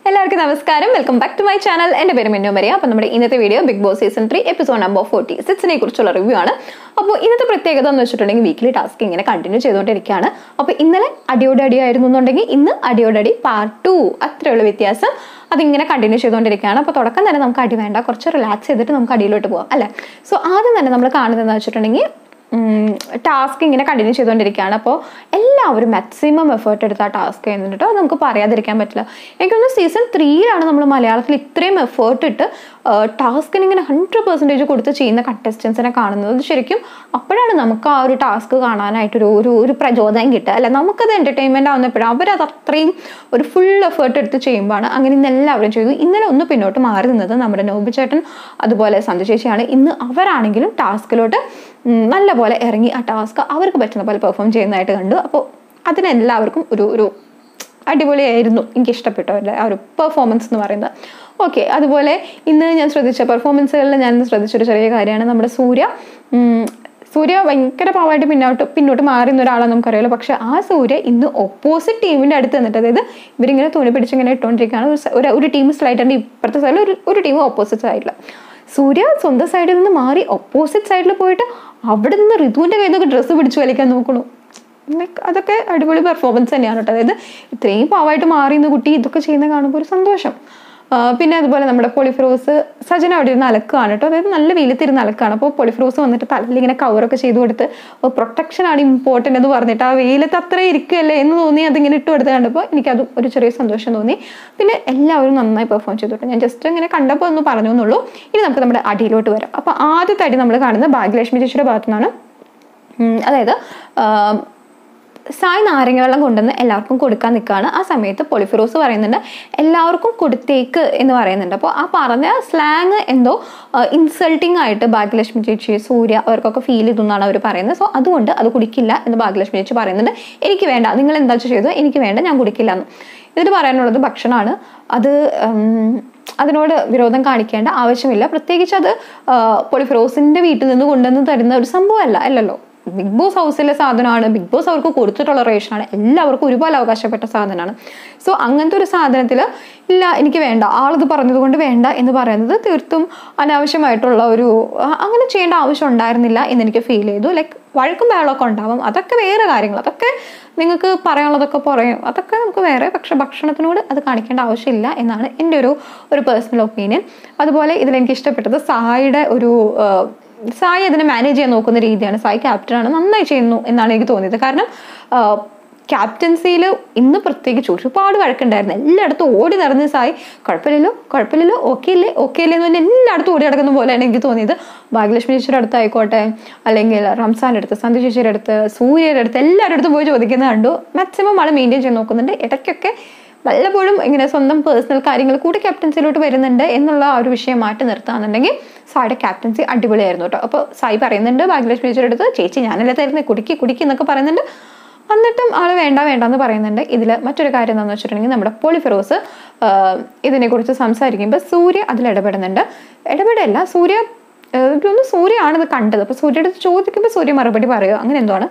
എല്ലാവർക്കും നമസ്കാരം welcome back to my channel എൻ്റെ പേര് മിന്നു മരിയ അപ്പോൾ നമ്മുടെ ഇന്നത്തെ video Bigg Boss season three episode number forty സിക്സിനെ കുറിച്ചുള്ള റിവ്യൂ ആണ് അപ്പോൾ ഇന്നത്തെ പ്രത്യേകത എന്ന് വെച്ചിട്ടുണ്ടെങ്കിൽ വീക്കിലി ടാസ്ക് ഇങ്ങനെ കണ്ടിന്യൂ ചെയ്തുകൊണ്ടിരിക്കുകയാണ് അപ്പോൾ ഇന്നലെ അടിയോടെ അടിയായിരുന്നു എന്നുണ്ടെങ്കിൽ ഇന്ന് അടിയോടടി പാർട്ട് ടു അത്രയുള്ള വ്യത്യാസം അതിങ്ങനെ കണ്ടിന്യൂ ചെയ്തുകൊണ്ടിരിക്കുകയാണ് അപ്പോൾ തുടക്കം തന്നെ നമുക്ക് അടി വേണ്ട കുറച്ച് റിലാക്സ് ചെയ്തിട്ട് നമുക്ക് അടിയിലോട്ട് പോകാം അല്ലേ സോ ആദ്യം തന്നെ നമ്മൾ കാണുന്നതെന്ന് വെച്ചിട്ടുണ്ടെങ്കിൽ ടാസ്ക് ഇങ്ങനെ കണ്ടിന്യൂ ചെയ്തുകൊണ്ടിരിക്കുകയാണ് അപ്പോൾ എല്ലാവരും മാക്സിമം എഫേർട്ട് എടുത്ത് ആ ടാസ്ക് ചെയ്യുന്നുണ്ട് കേട്ടോ അത് നമുക്ക് പറയാതിരിക്കാൻ പറ്റില്ല എനിക്കൊന്ന് സീസൺ ത്രീയിലാണ് നമ്മൾ മലയാളത്തിൽ ഇത്രയും എഫേർട്ട് ഇട്ട് ടാസ്കിന് ഇങ്ങനെ ഹൺഡ്രഡ് പെർസെൻറ്റേജ് കൊടുത്ത് ചെയ്യുന്ന കണ്ടസ്റ്റൻസിനെ കാണുന്നത് അത് ശരിക്കും അപ്പോഴാണ് നമുക്ക് ആ ഒരു ടാസ്ക് കാണാനായിട്ടൊരു ഒരു ഒരു പ്രചോദനം കിട്ടുക അല്ല നമുക്കത് എൻ്റർടൈൻമെൻ്റ് ആവുന്നപ്പോഴും അവരത് അത്രയും ഒരു ഫുൾ എഫേർട്ട് എടുത്ത് ചെയ്യുമ്പോഴാണ് അങ്ങനെ ഇന്ന് എല്ലാവരും ചെയ്തു ഇന്നലെ ഒന്ന് പിന്നോട്ട് മാറി നിന്നത് നമ്മുടെ നോബി ചേട്ടൻ അതുപോലെ സന്ധ്യ ചേച്ചിയാണ് ഇന്ന് അവരാണെങ്കിലും ടാസ്കിലോട്ട് നല്ലപോലെ ഇറങ്ങി ആ ടാസ്ക് അവർക്ക് പറ്റുന്ന പോലെ പെർഫോം ചെയ്യുന്നതായിട്ട് കണ്ടു അപ്പോൾ അതിനെല്ലാവർക്കും ഒരു ഒരു അടിപൊളിയായിരുന്നു എനിക്ക് ഇഷ്ടപ്പെട്ടു അവരുടെ ആ ഒരു പെർഫോമൻസ് എന്ന് പറയുന്നത് ഓക്കെ അതുപോലെ ഇന്ന് ഞാൻ ശ്രദ്ധിച്ച പെർഫോമൻസുകളിൽ ഞാൻ ശ്രദ്ധിച്ചൊരു ചെറിയ കാര്യമാണ് നമ്മുടെ സൂര്യ സൂര്യ ഭയങ്കര പാവമായിട്ട് പിന്നോട്ട് പിന്നോട്ട് മാറുന്ന ഒരാളാണ് നമുക്കറിയാലോ പക്ഷെ ആ സൂര്യ ഇന്ന് ഓപ്പോസിറ്റ് ടീമിൻ്റെ അടുത്ത് നിന്നിട്ട് അതായത് ഇവരിങ്ങനെ തുണി പിടിച്ചിങ്ങനെ ഇട്ടുകൊണ്ടിരിക്കുകയാണ് ഒരു ഒരു ടീം സ്ലൈഡായിട്ട് ഇപ്പുറത്തെ സൈഡിൽ ഒരു ഒരു ടീം ഓപ്പോസിറ്റ് സൈഡിൽ സൂര്യ സ്വന്തം സൈഡിൽ നിന്ന് മാറി ഓപ്പോസിറ്റ് സൈഡിൽ പോയിട്ട് അവിടെ നിന്ന് ഋതുവിൻ്റെ കയ്യിൽ നിന്നൊക്കെ ഡ്രസ്സ് പിടിച്ചു വലിക്കാൻ നോക്കണു അതൊക്കെ അടിപൊളി പെർഫോമൻസ് തന്നെയാണ് കേട്ടോ അതായത് ഇത്രയും പാവമായിട്ട് മാറിയുന്ന കുട്ടി ഇതൊക്കെ ചെയ്യുന്ന കാണുമ്പോൾ ഒരു സന്തോഷം പിന്നെ അതുപോലെ നമ്മുടെ പൊളിഫ്രോസ് സജന അവിടെ ഇരുന്ന് അലക്കുകയാണ് കേട്ടോ അതായത് നല്ല വെയിലത്തിരുന്ന് അലക്കാണ് അപ്പോൾ പൊളിഫ്രോസ് വന്നിട്ട് തലയിൽ ഇങ്ങനെ കവറൊക്കെ ചെയ്ത് കൊടുത്ത് പ്രൊട്ടക്ഷൻ ആണ് ഇമ്പോർട്ടൻ്റ് എന്ന് പറഞ്ഞിട്ട് ആ വെയിലത്ത് അത്ര ഇരിക്കുകയല്ലേ എന്ന് തോന്നി അതിങ്ങനെ ഇട്ട് കൊടുത്ത് കണ്ടപ്പോൾ എനിക്കത് ഒരു ചെറിയ സന്തോഷം തോന്നി പിന്നെ എല്ലാവരും നന്നായി പെർഫോം ചെയ്തു ഞാൻ ജസ്റ്റ് ഇങ്ങനെ കണ്ടപ്പോൾ ഒന്ന് പറഞ്ഞു എന്നുള്ളൂ ഇനി നമുക്ക് നമ്മുടെ അടിയിലോട്ട് വരാം അപ്പോൾ ആദ്യത്തെ അടി നമ്മൾ കാണുന്നത് ഭാഗ്യലക്ഷ്മി ചേച്ചിയുടെ ഭാഗത്തു നിന്നാണ് അതായത് സായ് നാരങ്ങ വെള്ളം കൊണ്ടുവന്ന് എല്ലാവർക്കും കൊടുക്കാൻ നിൽക്കുകയാണ് ആ സമയത്ത് പൊളിഫിറോസ് പറയുന്നുണ്ട് എല്ലാവർക്കും കൊടുത്തേക്ക് എന്ന് പറയുന്നുണ്ട് അപ്പോൾ ആ പറഞ്ഞ സ്ലാങ് എന്തോ ഇൻസൾട്ടിങ് ആയിട്ട് ഭാഗ്യലക്ഷ്മി ചേച്ചി സൂര്യ അവർക്കൊക്കെ ഫീൽ ചെയ്തു എന്നാണ് അവർ പറയുന്നത് സോ അതുകൊണ്ട് അത് കുടിക്കില്ല എന്ന് ഭാഗ്യലക്ഷ്മി ചേച്ചി പറയുന്നുണ്ട് എനിക്ക് വേണ്ട നിങ്ങൾ എന്താ ചെയ്തു എനിക്ക് വേണ്ട ഞാൻ കുടിക്കില്ല എന്ന് ഇതിന് പറയാനുള്ളത് ഭക്ഷണമാണ് അത് അതിനോട് വിരോധം കാണിക്കേണ്ട ആവശ്യമില്ല പ്രത്യേകിച്ച് അത് പൊളിഫിറോസിന്റെ വീട്ടിൽ നിന്ന് കൊണ്ടുവന്ന് തരുന്ന ഒരു സംഭവമല്ല അല്ലല്ലോ ബിഗ് ബോസ് ഹൗസിലെ സാധനമാണ് ബിഗ് ബോസ് അവർക്ക് കൊടുത്തിട്ടുള്ള റേഷനാണ് എല്ലാവർക്കും ഒരുപോലെ അവകാശപ്പെട്ട സാധനമാണ് സോ അങ്ങനത്തെ ഒരു സാധനത്തിൽ ഇല്ല എനിക്ക് വേണ്ട ആളിത് പറഞ്ഞതുകൊണ്ട് വേണ്ട എന്ന് പറയുന്നത് തീർത്തും അനാവശ്യമായിട്ടുള്ള ഒരു അങ്ങനെ ചെയ്യേണ്ട ആവശ്യം ഉണ്ടായിരുന്നില്ല എന്ന് എനിക്ക് ഫീൽ ചെയ്തു ലൈക്ക് വഴക്കും ബഹളമൊക്കെ ഉണ്ടാവും അതൊക്കെ വേറെ കാര്യങ്ങൾ അതൊക്കെ നിങ്ങൾക്ക് പറയാനുള്ളതൊക്കെ പറയും അതൊക്കെ നമുക്ക് വേറെ പക്ഷെ ഭക്ഷണത്തിനോട് അത് കാണിക്കേണ്ട ആവശ്യമില്ല എന്നാണ് എൻ്റെ ഒരു ഒരു പേഴ്സണൽ ഒപ്പീനിയൻ അതുപോലെ ഇതിൽ എനിക്ക് ഇഷ്ടപ്പെട്ടത് സായിയുടെ ഒരു സായി അതിനെ മാനേജ് ചെയ്യാൻ നോക്കുന്ന രീതിയാണ് സായി ക്യാപ്റ്റനാണ് നന്നായി ചെയ്യുന്നു എന്നാണ് എനിക്ക് തോന്നിയത് കാരണം ക്യാപ്റ്റൻസിയിൽ ഇന്ന് പ്രത്യേകിച്ച് ഒരുപാട് വഴക്കുണ്ടായിരുന്നു എല്ലായിടത്തും ഓടി നടന്ന് സായി കുഴപ്പമില്ലല്ലോ കുഴപ്പമില്ലല്ലോ ഓക്കെ ഇല്ലേ ഓക്കെ ഇല്ലേ എന്ന് പറഞ്ഞാൽ എല്ലായിടത്തും ഓടി നടക്കുന്ന പോലെയാണ് എനിക്ക് തോന്നിയത് ഭാഗ്യലക്ഷ്മി ചേച്ചിയുടെ അടുത്ത് ആയിക്കോട്ടെ അല്ലെങ്കിൽ റംസാൻ്റെ അടുത്ത് സന്ധ്യ ചേച്ചിയുടെ അടുത്ത് സൂര്യയുടെ അടുത്ത് എല്ലാവരുടെ അടുത്തും പോയി ചോദിക്കുന്നത് കണ്ടു മാക്സിമം ആൾ മെയിൻറ്റെയിൻ ചെയ്ത് നോക്കുന്നുണ്ട് ഇടയ്ക്കൊക്കെ വല്ലപ്പോഴും ഇങ്ങനെ സ്വന്തം പേഴ്സണൽ കാര്യങ്ങൾ കൂടി ക്യാപ്റ്റൻസിയിലോട്ട് വരുന്നുണ്ട് എന്നുള്ള ആ ഒരു വിഷയം മാറ്റി നിർത്താന്നുണ്ടെങ്കിൽ സായിയുടെ ക്യാപ്റ്റൻസി അടിപൊളിയായിരുന്നു കേട്ടോ അപ്പോൾ സായി പറയുന്നുണ്ട് ഭാഗ്യലക്ഷ്മി ചേച്ചിയുടെ അടുത്ത് ചേച്ചി ഞാനല്ലേ തരുന്നത് കുടുക്കി കുടുക്കി എന്നൊക്കെ പറയുന്നുണ്ട് എന്നിട്ടും ആൾ വേണ്ട വേണ്ട എന്ന് പറയുന്നുണ്ട് ഇതിൽ മറ്റൊരു കാര്യം എന്താണെന്ന് വെച്ചിട്ടുണ്ടെങ്കിൽ നമ്മുടെ പോളിഫിറോസ് ഇതിനെക്കുറിച്ച് സംസാരിക്കുമ്പോൾ സൂര്യ അതിൽ ഇടപെടുന്നുണ്ട് ഇടപെടല്ല സൂര്യ ഒന്ന് സൂര്യയാണ് ഇത് കണ്ടത് അപ്പോൾ സൂര്യയുടെ അടുത്ത് ചോദിക്കുമ്പോൾ സൂര്യ മറുപടി പറയുക അങ്ങനെ എന്താണ്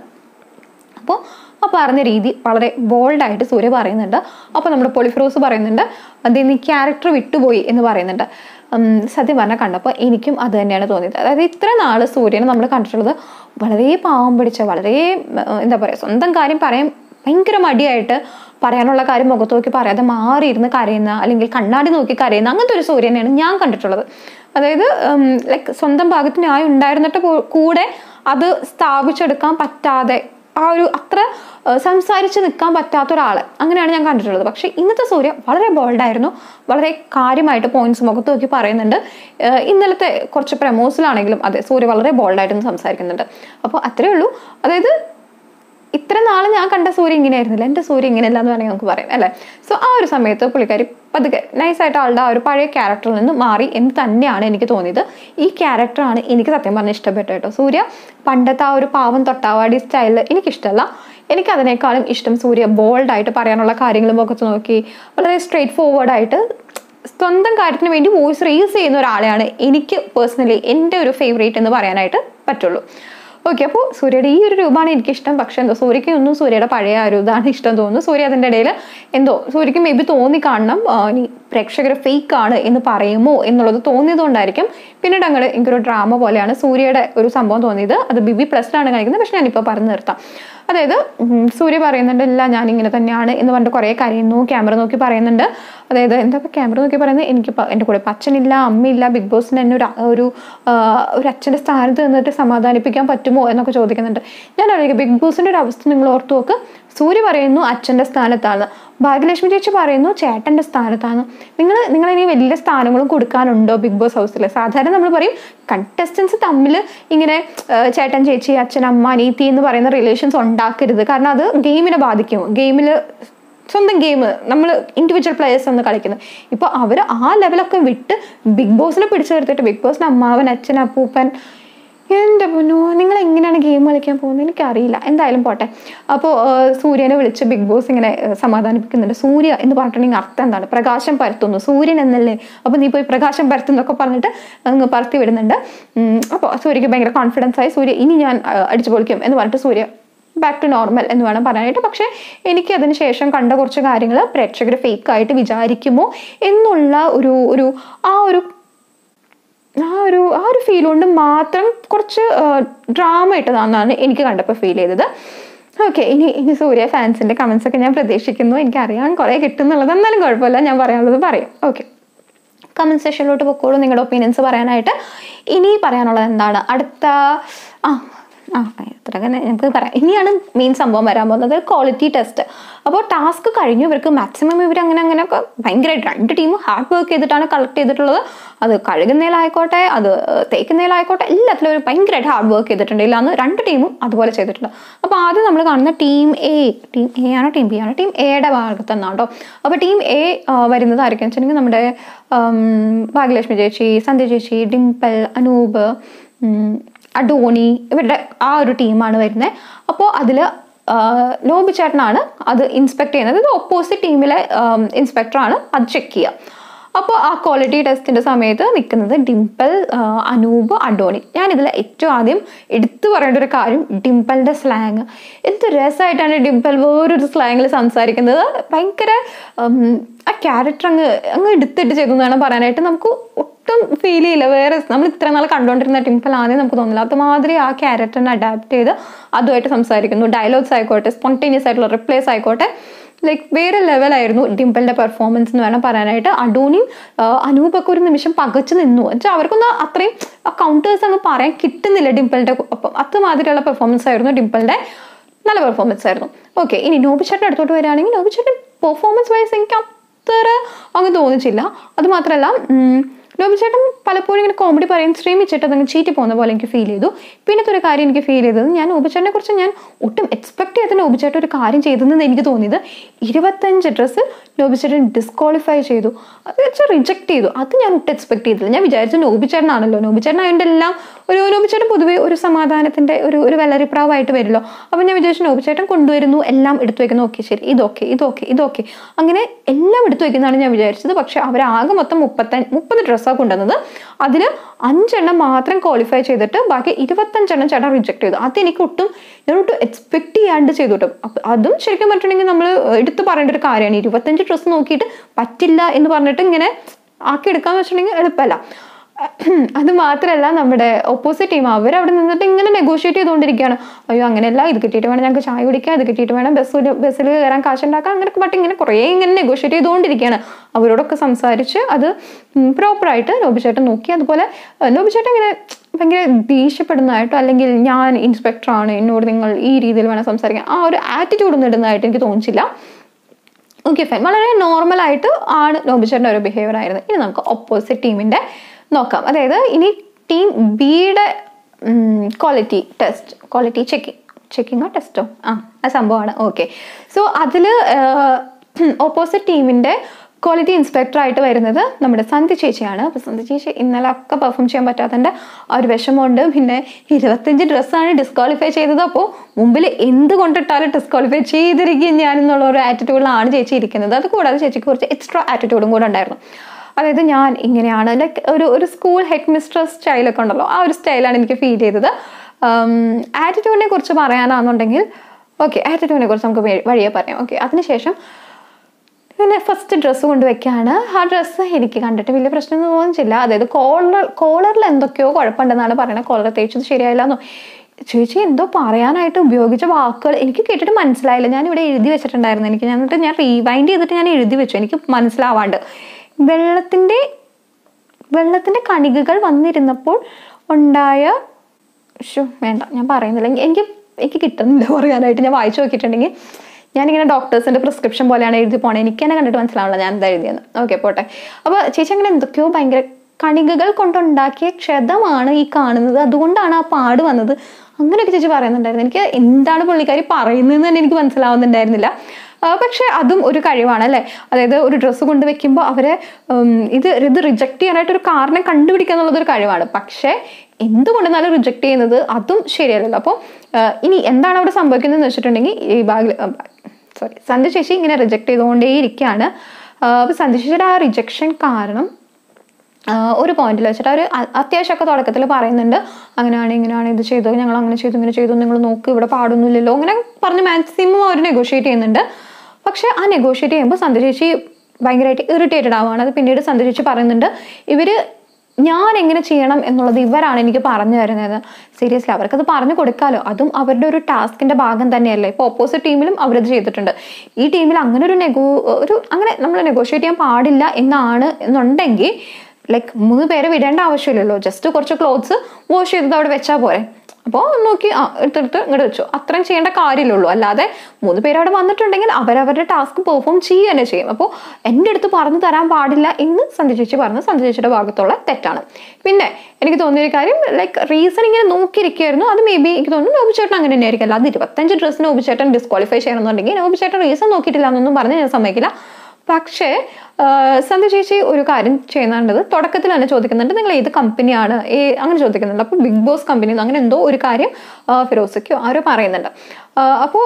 അപ്പോൾ ആ പറഞ്ഞ രീതി വളരെ ബോൾഡായിട്ട് സൂര്യ പറയുന്നുണ്ട് അപ്പോൾ നമ്മുടെ പൊളിഫ്രോസ് പറയുന്നുണ്ട് അതിൽ നീ ക്യാരക്ടർ വിട്ടുപോയി എന്ന് പറയുന്നുണ്ട് സത്യം പറഞ്ഞാൽ കണ്ടപ്പോൾ എനിക്കും അത് തന്നെയാണ് തോന്നിയത് അതായത് ഇത്ര നാൾ സൂര്യനെ നമ്മൾ കണ്ടിട്ടുള്ളത് വളരെ പാവം പിടിച്ച വളരെ എന്താ പറയുക സ്വന്തം കാര്യം പറയാൻ ഭയങ്കര മടിയായിട്ട് പറയാനുള്ള കാര്യം മുഖത്ത് നോക്കി പറയാതെ മാറിയിരുന്ന് കരയുന്ന അല്ലെങ്കിൽ കണ്ണാടി നോക്കി കരയുന്ന അങ്ങനത്തെ ഒരു സൂര്യനെയാണ് ഞാൻ കണ്ടിട്ടുള്ളത് അതായത് ലൈക്ക് സ്വന്തം ഭാഗത്ത് ന്യായം ഉണ്ടായിരുന്നിട്ട് കൂടെ അത് സ്ഥാപിച്ചെടുക്കാൻ പറ്റാതെ ആ ഒരു അത്ര സംസാരിച്ച് നിൽക്കാൻ പറ്റാത്ത ഒരാൾ അങ്ങനെയാണ് ഞാൻ കണ്ടിട്ടുള്ളത് പക്ഷേ ഇന്നത്തെ സൂര്യ വളരെ ബോൾഡായിരുന്നു വളരെ കാര്യമായിട്ട് പോയിന്റ്സ് മുഖത്ത് നോക്കി പറയുന്നുണ്ട് ഇന്നലത്തെ കുറച്ച് പ്രമോസിലാണെങ്കിലും അതെ സൂര്യ വളരെ ബോൾഡായിട്ട് സംസാരിക്കുന്നുണ്ട് അപ്പോൾ അത്രേ ഉള്ളൂ അതായത് ഇത്ര നാൾ ഞാൻ കണ്ട സൂര്യ ഇങ്ങനെയായിരുന്നില്ല എൻ്റെ സൂര്യ ഇങ്ങനെയല്ല എന്ന് വേണമെങ്കിൽ നമുക്ക് പറയാം അല്ലേ സോ ആ ഒരു സമയത്ത് പുള്ളിക്കാരി പതുക്കെ നൈസായിട്ട് ആളുടെ ആ ഒരു പഴയ ക്യാരക്ടറിൽ നിന്ന് മാറി എന്ന് തന്നെയാണ് എനിക്ക് തോന്നിയത് ഈ ക്യാരക്ടറാണ് എനിക്ക് സത്യം പറഞ്ഞ് ഇഷ്ടപ്പെട്ടത് കേട്ടോ സൂര്യ പണ്ടത്തെ ആ ഒരു പാവം തൊട്ടാവാടി സ്റ്റൈലിൽ എനിക്കിഷ്ടമല്ല എനിക്ക് അതിനേക്കാളും ഇഷ്ടം സൂര്യ ബോൾഡായിട്ട് പറയാനുള്ള കാര്യങ്ങൾ മുഖത്ത് നോക്കി വളരെ സ്ട്രെയിറ്റ് ഫോർവേഡായിട്ട് സ്വന്തം കാര്യത്തിന് വേണ്ടി വോയിസ് റേസ് ചെയ്യുന്ന ഒരാളെയാണ് എനിക്ക് പേഴ്സണലി എൻ്റെ ഒരു ഫേവറേറ്റ് എന്ന് പറയാനായിട്ട് പറ്റുള്ളൂ ഓക്കെ അപ്പോൾ സൂര്യയുടെ ഈ ഒരു രൂപമാണ് എനിക്കിഷ്ടം പക്ഷെ എന്തോ സൂര്യക്ക് ഒന്നും സൂര്യയുടെ പഴയ ആ ഒരു ഇതാണ് ഇഷ്ടം തോന്നുന്നു സൂര്യ അതിൻ്റെ ഇടയിൽ എന്തോ സൂര്യക്ക് മേ ബി തോന്നി കാണണം ആ, ഇനി പ്രേക്ഷകർ ഫേക്ക് ആണ് എന്ന് പറയുമോ എന്നുള്ളത് തോന്നിയതുകൊണ്ടായിരിക്കും പിന്നീട് അങ്ങോട്ട് എനിക്കൊരു ഡ്രാമ പോലെയാണ് സൂര്യയുടെ ഒരു സംഭവം തോന്നിയത് അത് ബി ബി പ്ലസിലാണ് കാണിക്കുന്നത് പക്ഷെ ഞാനിപ്പോൾ പറഞ്ഞു നിർത്താം അതായത് ഉം, സൂര്യ പറയുന്നുണ്ട് ഇല്ല ഞാൻ ഇങ്ങനെ തന്നെയാണ് എന്ന് പറഞ്ഞിട്ട് കുറേ കരയുന്നു ക്യാമറ നോക്കി പറയുന്നുണ്ട് അതായത് എന്താ ഇപ്പോൾ ക്യാമറ നോക്കി പറയുന്നത് എനിക്ക് ഇപ്പം എൻ്റെ കൂടെ ഇപ്പം അച്ഛനില്ല അമ്മയില്ല ബിഗ് ബോസിന് എന്നെ ഒരു അ- ഒരു ആ, ഒരു അച്ഛൻ്റെ സ്ഥാനത്ത് നിന്നിട്ട് സമാധാനിപ്പിക്കാൻ പറ്റുമോ എന്നൊക്കെ ചോദിക്കുന്നുണ്ട് ഞാൻ അറിയാം ബിഗ് ബോസിൻ്റെ ഒരു അവസ്ഥ നിങ്ങൾ ഓർത്ത് നോക്ക് സൂര്യ പറയുന്നു അച്ഛൻ്റെ സ്ഥാനത്താണ് ഭാഗ്യലക്ഷ്മി ചേച്ചി പറയുന്നു ചേട്ടൻ്റെ സ്ഥാനത്താണ് നിങ്ങൾ നിങ്ങൾ ഇനി വലിയ സ്ഥാനങ്ങളും കൊടുക്കാനുണ്ടോ ബിഗ് ബോസ് ഹൗസിൽ സാധാരണ നമ്മൾ പറയും കണ്ടസ്റ്റൻസ് തമ്മിൽ ഇങ്ങനെ ആ, ചേട്ടൻ ചേച്ചി അച്ഛൻ അമ്മ അനീതി എന്ന് പറയുന്ന റിലേഷൻസ് ഉണ്ടാക്കരുത് കാരണം അത് ഗെയിമിനെ ബാധിക്കും ഗെയിമിൽ സ്വന്തം ഗെയിം നമ്മൾ ഇൻഡിവിജ്വൽ പ്ലെയേഴ്സ് ഒന്ന് കളിക്കുന്നത് ഇപ്പോൾ അവർ ആ ലെവലൊക്കെ വിട്ട് ബിഗ് ബോസിനെ പിടിച്ചു നിർത്തിയിട്ട് ബിഗ് ബോസിന് അമ്മാവൻ അച്ഛൻ അപ്പൂപ്പൻ എൻ്റെ പൊന്നോ നിങ്ങൾ എങ്ങനെയാണ് ഗെയിം കളിക്കാൻ പോകുന്നത് എനിക്കറിയില്ല എന്തായാലും പോട്ടെ അപ്പോൾ സൂര്യനെ വിളിച്ച് ബിഗ് ബോസ് ഇങ്ങനെ ഏഹ്, സമാധാനിപ്പിക്കുന്നുണ്ട് സൂര്യ എന്ന് പറഞ്ഞിട്ടുണ്ടെങ്കിൽ അർത്ഥം എന്താണ് പ്രകാശം പരത്തുന്നു സൂര്യൻ എന്നല്ലേ അപ്പോൾ നീ പോയി പ്രകാശം പരത്തുന്നൊക്കെ പറഞ്ഞിട്ട് അങ്ങ് പരത്തി വിടുന്നുണ്ട് അപ്പോൾ സൂര്യക്ക് ഭയങ്കര കോൺഫിഡൻസ് ആയി സൂര്യ ഇനി ഞാൻ ഏഹ്, അടിച്ചു പൊളിക്കും എന്ന് പറഞ്ഞിട്ട് സൂര്യ ബാക്ക് ടു നോർമൽ എന്ന് വേണം പറയാനായിട്ട് പക്ഷേ എനിക്ക് അതിന് ശേഷം കണ്ട കുറച്ച് കാര്യങ്ങൾ പ്രേക്ഷകർ ഫേക്ക് ആയിട്ട് വിചാരിക്കുമോ എന്നുള്ള ഒരു ഒരു ആ ഒരു ആ ഒരു ആ ഒരു ഫീൽ കൊണ്ട് മാത്രം കുറച്ച് ഡ്രാമ ഇട്ടതാണെന്നാണ് എനിക്ക് കണ്ടപ്പോൾ ഫീൽ ചെയ്തത് ഓക്കെ ഇനി ഇനി സൂര്യ ഫാൻസിൻ്റെ കമൻസ് ഒക്കെ ഞാൻ പ്രതീക്ഷിക്കുന്നു എനിക്കറിയാൻ കുറേ കിട്ടുന്നുള്ളത് എന്നാലും കുഴപ്പമില്ല ഞാൻ പറയാനുള്ളത് പറയാം ഓക്കെ കമൻറ്റ് സെക്ഷനിലോട്ട് പൊക്കോളൂ നിങ്ങളുടെ ഒപ്പീനിയൻസ് പറയാനായിട്ട് ഇനി പറയാനുള്ളത് എന്താണ് അടുത്ത ആ ആ എത്ര നമുക്ക് പറയാം ഇനിയാണ് മെയിൻ സംഭവം വരാൻ പോകുന്നത് ക്വാളിറ്റി ടെസ്റ്റ് അപ്പോൾ ടാസ്ക് കഴിഞ്ഞു ഇവർക്ക് മാക്സിമം ഇവർ അങ്ങനെ അങ്ങനെയൊക്കെ ഭയങ്കരമായിട്ട് രണ്ട് ടീമും ഹാർഡ് വർക്ക് ചെയ്തിട്ടാണ് കളക്ട് ചെയ്തിട്ടുള്ളത് അത് കഴുകുന്നതിലായിക്കോട്ടെ അത് തേക്കുന്നതിലായിക്കോട്ടെ എല്ലാത്തിലും ഒരു ഭയങ്കരമായിട്ട് ഹാർഡ് വർക്ക് ചെയ്തിട്ടുണ്ട് ഇല്ലാന്ന് രണ്ട് ടീമും അതുപോലെ ചെയ്തിട്ടുണ്ട് അപ്പോൾ ആദ്യം നമ്മൾ കാണുന്ന ടീം എ ടീം എ ആണോ ടീം ബി ആണോ ടീം എയുടെ ഭാഗത്ത് നിന്നാണ് കേട്ടോ അപ്പോൾ ടീം എ വരുന്നതായിരിക്കും വെച്ചിട്ടുണ്ടെങ്കിൽ നമ്മുടെ ഉം, ഭാഗ്യലക്ഷ്മി ചേച്ചി സന്ധ്യ ചേച്ചി ഡിംപിൾ അനൂപ് ഉം, അഡോണി ഇവരുടെ ആ ഒരു ടീമാണ് വരുന്നത് അപ്പോൾ അതിൽ ലോബി ചേട്ടനാണ് അത് ഇൻസ്പെക്ട് ചെയ്യുന്നത് ഇത് ഓപ്പോസിറ്റ് ടീമിലെ ഇൻസ്പെക്ടറാണ് അത് ചെക്ക് ചെയ്യുക അപ്പോൾ ആ ക്വാളിറ്റി ടെസ്റ്റിന്റെ സമയത്ത് നിൽക്കുന്നത് ഡിംപിൾ ആ, അനൂപ് അഡോണി ഞാനിതിൽ ഏറ്റവും ആദ്യം എടുത്തു പറയേണ്ട ഒരു കാര്യം ഡിംപിളിന്റെ സ്ലാങ് എന്ത് രസമായിട്ടാണ് ഡിംപിൾ വേറൊരു സ്ലാങ്ങിൽ സംസാരിക്കുന്നത് ഭയങ്കര ഉം, ആ ക്യാരക്ടർ അങ്ങ് അങ്ങ് എടുത്തിട്ട് ചെയ്തു എന്നാണ് പറയാനായിട്ട് നമുക്ക് ഒട്ടും ഫീൽ ചെയ്യില്ല വേറെ നമ്മൾ ഇത്ര നാൾ കണ്ടുകൊണ്ടിരുന്ന ഡിംപിൾ ആദ്യം നമുക്ക് തോന്നില്ല അതുമാതിരി ആ ക്യാരക്ടറിനെ അഡാപ്റ്റ് ചെയ്ത് അതുമായിട്ട് സംസാരിക്കുന്നു ഡയലോഗ്സ് ആയിക്കോട്ടെ സ്പോണ്ടേനിയസ് ആയിട്ടുള്ള റിപ്ലൈസ് ആയിക്കോട്ടെ ലൈക്ക് വേറെ ലെവലായിരുന്നു ഡിംപിളിന്റെ പെർഫോമൻസ് എന്ന് വേണം പറയാനായിട്ട് അഡോണിയും ആ, അനൂപൊക്കെ ഒരു നിമിഷം പകച്ചു നിന്നു വെച്ചാൽ അവർക്കൊന്നും അത്രയും കൗണ്ടേഴ്സ് അങ്ങ് പറയാൻ കിട്ടുന്നില്ല ഡിംപിളിന്റെ ഒപ്പം അതുമാതിരിയുള്ള പെർഫോമൻസ് ആയിരുന്നു ഡിംപിളിന്റെ നല്ല പെർഫോമൻസ് ആയിരുന്നു ഓക്കെ ഇനി നോബിച്ചേട്ടൻ അടുത്തോട്ട് വരികയാണെങ്കിൽ നോബിച്ചേട്ടൻ പെർഫോമൻസ് വൈസ് എനിക്ക് അത്ര അങ്ങ് തോന്നിച്ചില്ല അത് മാത്രമല്ല ഉം, നോബിച്ചേട്ടൻ പലപ്പോഴും ഇങ്ങനെ കോമഡി പറയാൻ ശ്രമിച്ചിട്ട് അതങ്ങ് ചീറ്റി പോകുന്ന പോലെ എനിക്ക് ഫീൽ ചെയ്തു പിന്നത്തെ ഒരു കാര്യം എനിക്ക് ഫീൽ ചെയ്തത് ഞാൻ നോബിച്ചേട്ടനെ കുറിച്ച് ഞാൻ ഒട്ടും എക്സ്പെക്ട് ചെയ്യാത്ത നോബിച്ചേട്ടൻ ഒരു കാര്യം ചെയ്തതെന്ന് എനിക്ക് തോന്നിയത് ഇരുപത്തഞ്ച് ഡ്രസ്സ് നോബിച്ചേട്ടൻ ഡിസ്ക്വാളിഫൈ ചെയ്തു അത് വെച്ചാൽ റിജക്ട് ചെയ്തു അത് ഞാൻ ഒട്ടും എക്സ്പെക്ട് ചെയ്തില്ല ഞാൻ വിചാരിച്ചു നോബിച്ചേട്ടനാണല്ലോ നോബിച്ചേട്ടൻ അതിൻ്റെ എല്ലാം ഒരു നോബിച്ചേട്ടൻ പൊതുവെ ഒരു സമാധാനത്തിന്റെ ഒരു ഒരു വെള്ളരിപ്രാവായിട്ട് വരുമല്ലോ അപ്പം ഞാൻ വിചാരിച്ചു നോബിച്ചേട്ടൻ കൊണ്ടുവരുന്നു എല്ലാം എടുത്തു വെക്കുന്നു ഓക്കെ ശരി ഇതൊക്കെ ഇതൊക്കെ ഇതൊക്കെ അങ്ങനെ എല്ലാം എടുത്തു വെക്കുന്നതാണ് ഞാൻ വിചാരിച്ചത് പക്ഷെ അവരാകെ മൊത്തം മുപ്പത്ത മുപ്പത് ഡ്രസ്സാണ് കൊണ്ടുവന്നത് അതിൽ അഞ്ചെണ്ണം മാത്രം ക്വാളിഫൈ ചെയ്തിട്ട് ബാക്കി ഇരുപത്തഞ്ചെണ്ണം ചേട്ടൻ റിജക്ട് ചെയ്തു അത് എനിക്ക് ഒട്ടും ഞാൻ ഒട്ടും എക്സ്പെക്ട് ചെയ്യാണ്ട് ചെയ്തു കേട്ടോ അപ്പൊ അതും ശരിക്കും പറഞ്ഞിട്ടുണ്ടെങ്കിൽ നമ്മൾ എടുത്തു പറയേണ്ട ഒരു കാര്യമാണ് ഇരുപത്തഞ്ച് ഡ്രസ്സ് നോക്കിയിട്ട് പറ്റില്ല എന്ന് പറഞ്ഞിട്ട് ഇങ്ങനെ ആക്കി എടുക്കാന്ന് വെച്ചിട്ടുണ്ടെങ്കിൽ എളുപ്പമല്ല അത് മാത്രമല്ല നമ്മുടെ ഓപ്പോസിറ്റ് ടീം അവരവിടെ നിന്നിട്ട് ഇങ്ങനെ നെഗോഷിയേറ്റ് ചെയ്തുകൊണ്ടിരിക്കുകയാണ് അയ്യോ അങ്ങനെയല്ല ഇത് കിട്ടിയിട്ട് വേണം ഞങ്ങൾക്ക് ചായ കുടിക്കാം ഇത് കിട്ടിയിട്ട് വേണം ബസ് ബസ്സിൽ കയറാൻ കാശുണ്ടാക്കാം അങ്ങനെ ബട്ട് ഇങ്ങനെ കുറേ ഇങ്ങനെ നെഗോഷിയേറ്റ് ചെയ്തുകൊണ്ടിരിക്കുകയാണ് അവരോടൊക്കെ സംസാരിച്ച് അത് പ്രോപ്പറായിട്ട് നോബിച്ചേട്ടൻ നോക്കി അതുപോലെ ഏഹ്, നോബിച്ചേട്ടൻ ഇങ്ങനെ ഭയങ്കര ദേഷ്യപ്പെടുന്നതായിട്ടോ അല്ലെങ്കിൽ ഞാൻ ഇൻസ്പെക്ടറാണ് എന്നോട് നിങ്ങൾ ഈ രീതിയിൽ വേണം സംസാരിക്കാൻ ആ ഒരു ആറ്റിറ്റ്യൂഡ് ഒന്നും ഇടുന്നതായിട്ട് എനിക്ക് തോന്നിച്ചില്ല ഓക്കെ ഫൈൻ വളരെ നോർമലായിട്ട് ആണ് നോബിച്ചേട്ടൻ്റെ ഒരു ബിഹേവിയർ ആയിരുന്നു ഇനി നമുക്ക് ഓപ്പോസിറ്റ് ടീമിൻ്റെ നോക്കാം അതായത് ഇനി ടീം ബിയുടെ ക്വാളിറ്റി ടെസ്റ്റ് ക്വാളിറ്റി ചെക്കിങ് ചെക്കിങ്ങോ ടെസ്റ്റോ ആ ആ സംഭവമാണ് ഓക്കെ സോ അതിൽ ഓപ്പോസിറ്റ് ടീമിൻ്റെ ക്വാളിറ്റി ഇൻസ്പെക്ടർ ആയിട്ട് വരുന്നത് നമ്മുടെ സന്ധ്യ ചേച്ചിയാണ് അപ്പോൾ സന്ധ്യ ചേച്ചി ഇന്നലെ ഒക്കെ പെർഫോം ചെയ്യാൻ പറ്റാത്തതിൻ്റെ ആ ഒരു വിഷമമുണ്ട് പിന്നെ ഇരുപത്തഞ്ച് ഡ്രസ്സാണ് ഡിസ്ക്വാളിഫൈ ചെയ്തത് അപ്പോൾ മുമ്പിൽ എന്ത് കൊണ്ടിട്ടാലും ഡിസ്ക്വാളിഫൈ ചെയ്തിരിക്കും ഞാൻ എന്നുള്ള ഒരു ആറ്റിറ്റ്യൂഡിലാണ് ചേച്ചി ഇരിക്കുന്നത് അത് കൂടാതെ ചേച്ചിക്ക് കുറച്ച് എക്സ്ട്രാ ആറ്റിറ്റ്യൂഡും കൂടെ ഉണ്ടായിരുന്നു അതായത് ഞാൻ ഇങ്ങനെയാണ് ലൈക്ക് ഒരു ഒരു സ്കൂൾ ഹെഡ് മിസ്ട്രസ് സ്റ്റൈലൊക്കെ ഉണ്ടല്ലോ ആ ഒരു സ്റ്റൈലാണ് എനിക്ക് ഫീൽ ചെയ്തത് ആറ്റിറ്റ്യൂഡിനെ കുറിച്ച് പറയാനാണെന്നുണ്ടെങ്കിൽ ഓക്കെ ആറ്റിറ്റ്യൂഡിനെ കുറിച്ച് നമുക്ക് വഴി- വഴിയെ പറയാം ഓക്കെ അതിനുശേഷം പിന്നെ ഫസ്റ്റ് ഡ്രസ്സ് കൊണ്ടുവയ്ക്കാണ് ആ ഡ്രസ്സ് എനിക്ക് കണ്ടിട്ട് വലിയ പ്രശ്നമൊന്നും തോന്നിച്ചില്ല അതായത് കോളർ കോളറിൽ എന്തൊക്കെയോ കുഴപ്പമുണ്ടെന്നാണ് പറയുന്നത് കോളർ തേച്ചത് ശരിയായില്ല എന്നോ ചേച്ചി എന്തോ പറയാനായിട്ട് ഉപയോഗിച്ച വാക്കുകൾ എനിക്ക് കേട്ടിട്ട് മനസ്സിലായില്ല ഞാൻ ഇവിടെ എഴുതി വെച്ചിട്ടുണ്ടായിരുന്നു എനിക്ക് ഞാൻ എന്നിട്ട് ഞാൻ റീവൈൻഡ് ചെയ്തിട്ട് ഞാൻ എഴുതി വെച്ചു എനിക്ക് മനസ്സിലാവാണ്ട് വെള്ളത്തിൻ്റെ വെള്ളത്തിൻ്റെ കണികകൾ വന്നിരുന്നപ്പോൾ ഉണ്ടായ ഷോ വേണ്ട ഞാൻ പറയുന്നില്ല എനിക്ക് എനിക്ക് എനിക്ക് കിട്ടുന്നില്ല പറയാനായിട്ട് ഞാൻ വായിച്ചു നോക്കിയിട്ടുണ്ടെങ്കിൽ ഞാനിങ്ങനെ ഡോക്ടേഴ്സിന്റെ പ്രിസ്ക്രിപ്ഷൻ പോലെയാണ് എഴുതി പോണേ എനിക്ക് തന്നെ കണ്ടിട്ട് മനസ്സിലാവില്ല ഞാൻ എന്താ എഴുതിയെന്ന് ഓക്കെ പോട്ടെ അപ്പോൾ ചേച്ചി അങ്ങനെ എന്തൊക്കെയോ ഭയങ്കര കണികകൾ കൊണ്ടുണ്ടാക്കിയ ക്ഷതമാണ് ഈ കാണുന്നത് അതുകൊണ്ടാണ് ആ പാട് വന്നത് അങ്ങനെയൊക്കെ ചേച്ചി പറയുന്നുണ്ടായിരുന്നു എനിക്ക് എന്താണ് പുള്ളിക്കാരി പറയുന്നതെന്ന് തന്നെ എനിക്ക് മനസ്സിലാവുന്നുണ്ടായിരുന്നില്ല ആ, പക്ഷെ അതും ഒരു കഴിവാണ് അല്ലേ അതായത് ഒരു ഡ്രസ്സ് കൊണ്ട് വെക്കുമ്പോൾ അവരെ ഉം, ഇത് ഇത് റിജക്ട് ചെയ്യാനായിട്ട് ഒരു കാരണം കണ്ടുപിടിക്കുക എന്നുള്ളത് ഒരു കഴിവാണ് പക്ഷേ എന്തുകൊണ്ടെന്നാലും റിജക്ട് ചെയ്യുന്നത് അതും ശരിയല്ലല്ലോ അപ്പോൾ ഇനി എന്താണ് അവിടെ സംഭവിക്കുന്നതെന്ന് വെച്ചിട്ടുണ്ടെങ്കിൽ ഈ ബാഗിൽ സോറി സന്ധ്യ ചേച്ചി ഇങ്ങനെ റിജക്ട് ചെയ്തുകൊണ്ടേ ഇരിക്കുകയാണ് അപ്പോൾ സന്ധ്യ ചേച്ചിയുടെ ആ റിജക്ഷൻ കാരണം ആഹ് ഒരു പോയിന്റിൽ വെച്ചിട്ട് അവർ അത്യാവശ്യമൊക്കെ തുടക്കത്തിൽ പറയുന്നുണ്ട് അങ്ങനെയാണ് ഇങ്ങനെയാണ് ഇത് ചെയ്തു ഞങ്ങൾ അങ്ങനെ ചെയ്തു ഇങ്ങനെ ചെയ്തു നിങ്ങൾ നോക്ക് ഇവിടെ പാടൊന്നുമില്ലല്ലോ അങ്ങനെ പറഞ്ഞ് മാക്സിമം അവർ നെഗോഷിയേറ്റ് ചെയ്യുന്നുണ്ട് പക്ഷെ ആ നെഗോഷിയേറ്റ് ചെയ്യുമ്പോൾ സന്ധ്യ ചേച്ചി ഭയങ്കരമായിട്ട് ഇറിറ്റേറ്റഡ് ആവുകയാണ് അത് പിന്നീട് സന്ധ്യ ചേച്ചി പറയുന്നുണ്ട് ഇവർ ഞാൻ എങ്ങനെ ചെയ്യണം എന്നുള്ളത് ഇവരാണ് എനിക്ക് പറഞ്ഞു തരുന്നത് സീരിയസ്ലി അവർക്കത് പറഞ്ഞു കൊടുക്കാമല്ലോ അതും അവരുടെ ഒരു ടാസ്കിന്റെ ഭാഗം തന്നെയല്ലേ ഇപ്പോൾ ഓപ്പോസിറ്റ് ടീമിലും അവരത് ചെയ്തിട്ടുണ്ട് ഈ ടീമിൽ അങ്ങനെ ഒരു നെഗോ ഒരു അങ്ങനെ നമ്മൾ നെഗോഷിയേറ്റ് ചെയ്യാൻ പാടില്ല എന്നാണ് എന്നുണ്ടെങ്കിൽ ലൈക്ക് മൂന്ന് പേരെ വിടേണ്ട ആവശ്യമില്ലല്ലോ ജസ്റ്റ് കുറച്ച് ക്ലോത്ത്സ് വാഷ് ചെയ്തത് അവിടെ വെച്ചാൽ പോരെ അപ്പോൾ നോക്കി ആ എടുത്തെടുത്ത് ഇങ്ങോട്ട് വെച്ചു അത്രയും ചെയ്യേണ്ട കാര്യമില്ലുള്ളൂ അല്ലാതെ മൂന്ന് പേര് അവിടെ വന്നിട്ടുണ്ടെങ്കിൽ അവരവരുടെ ടാസ്ക് പെർഫോം ചെയ്യുക തന്നെ ചെയ്യും അപ്പോൾ എൻ്റെ അടുത്ത് പറഞ്ഞു തരാൻ പാടില്ല എന്ന് സന്ധ്യ ചേച്ചി പറഞ്ഞു സന്ധ്യ ചേച്ചിയുടെ ഭാഗത്തുള്ള തെറ്റാണ് പിന്നെ എനിക്ക് തോന്നിയൊരു കാര്യം ലൈക്ക് റീസൺ ഇങ്ങനെ നോക്കിയിരിക്കുകയായിരുന്നു അത് മേ ബി എനിക്ക് തോന്നുന്നു നോബിച്ചേട്ടൻ അങ്ങനെ തന്നെ ആയിരിക്കും അല്ലാതെ ഇരുപത്തഞ്ച് ഡ്രസ്സിന് നോബിച്ചേട്ടൻ ഡിസ്ക്വാളിഫൈ ചെയ്യണമെന്നുണ്ടെങ്കിൽ നോബിച്ചേട്ടൻ റീസൺ നോക്കിയിട്ടില്ല എന്നൊന്നും പറഞ്ഞ് ഞാൻ സമ്മതിക്കില്ല പക്ഷേ ആ, സന്ധ്യ ചേച്ചി ഒരു കാര്യം ചെയ്യുന്നുണ്ടത് തുടക്കത്തിൽ തന്നെ ചോദിക്കുന്നുണ്ട് നിങ്ങൾ ഏത് കമ്പനിയാണ് ഏ അങ്ങനെ ചോദിക്കുന്നുണ്ട് അപ്പോൾ ബിഗ് ബോസ് കമ്പനി അങ്ങനെ എന്തോ ഒരു കാര്യം ആ, ഫിറോസയ്ക്കോ ആരോ പറയുന്നുണ്ട് അപ്പോൾ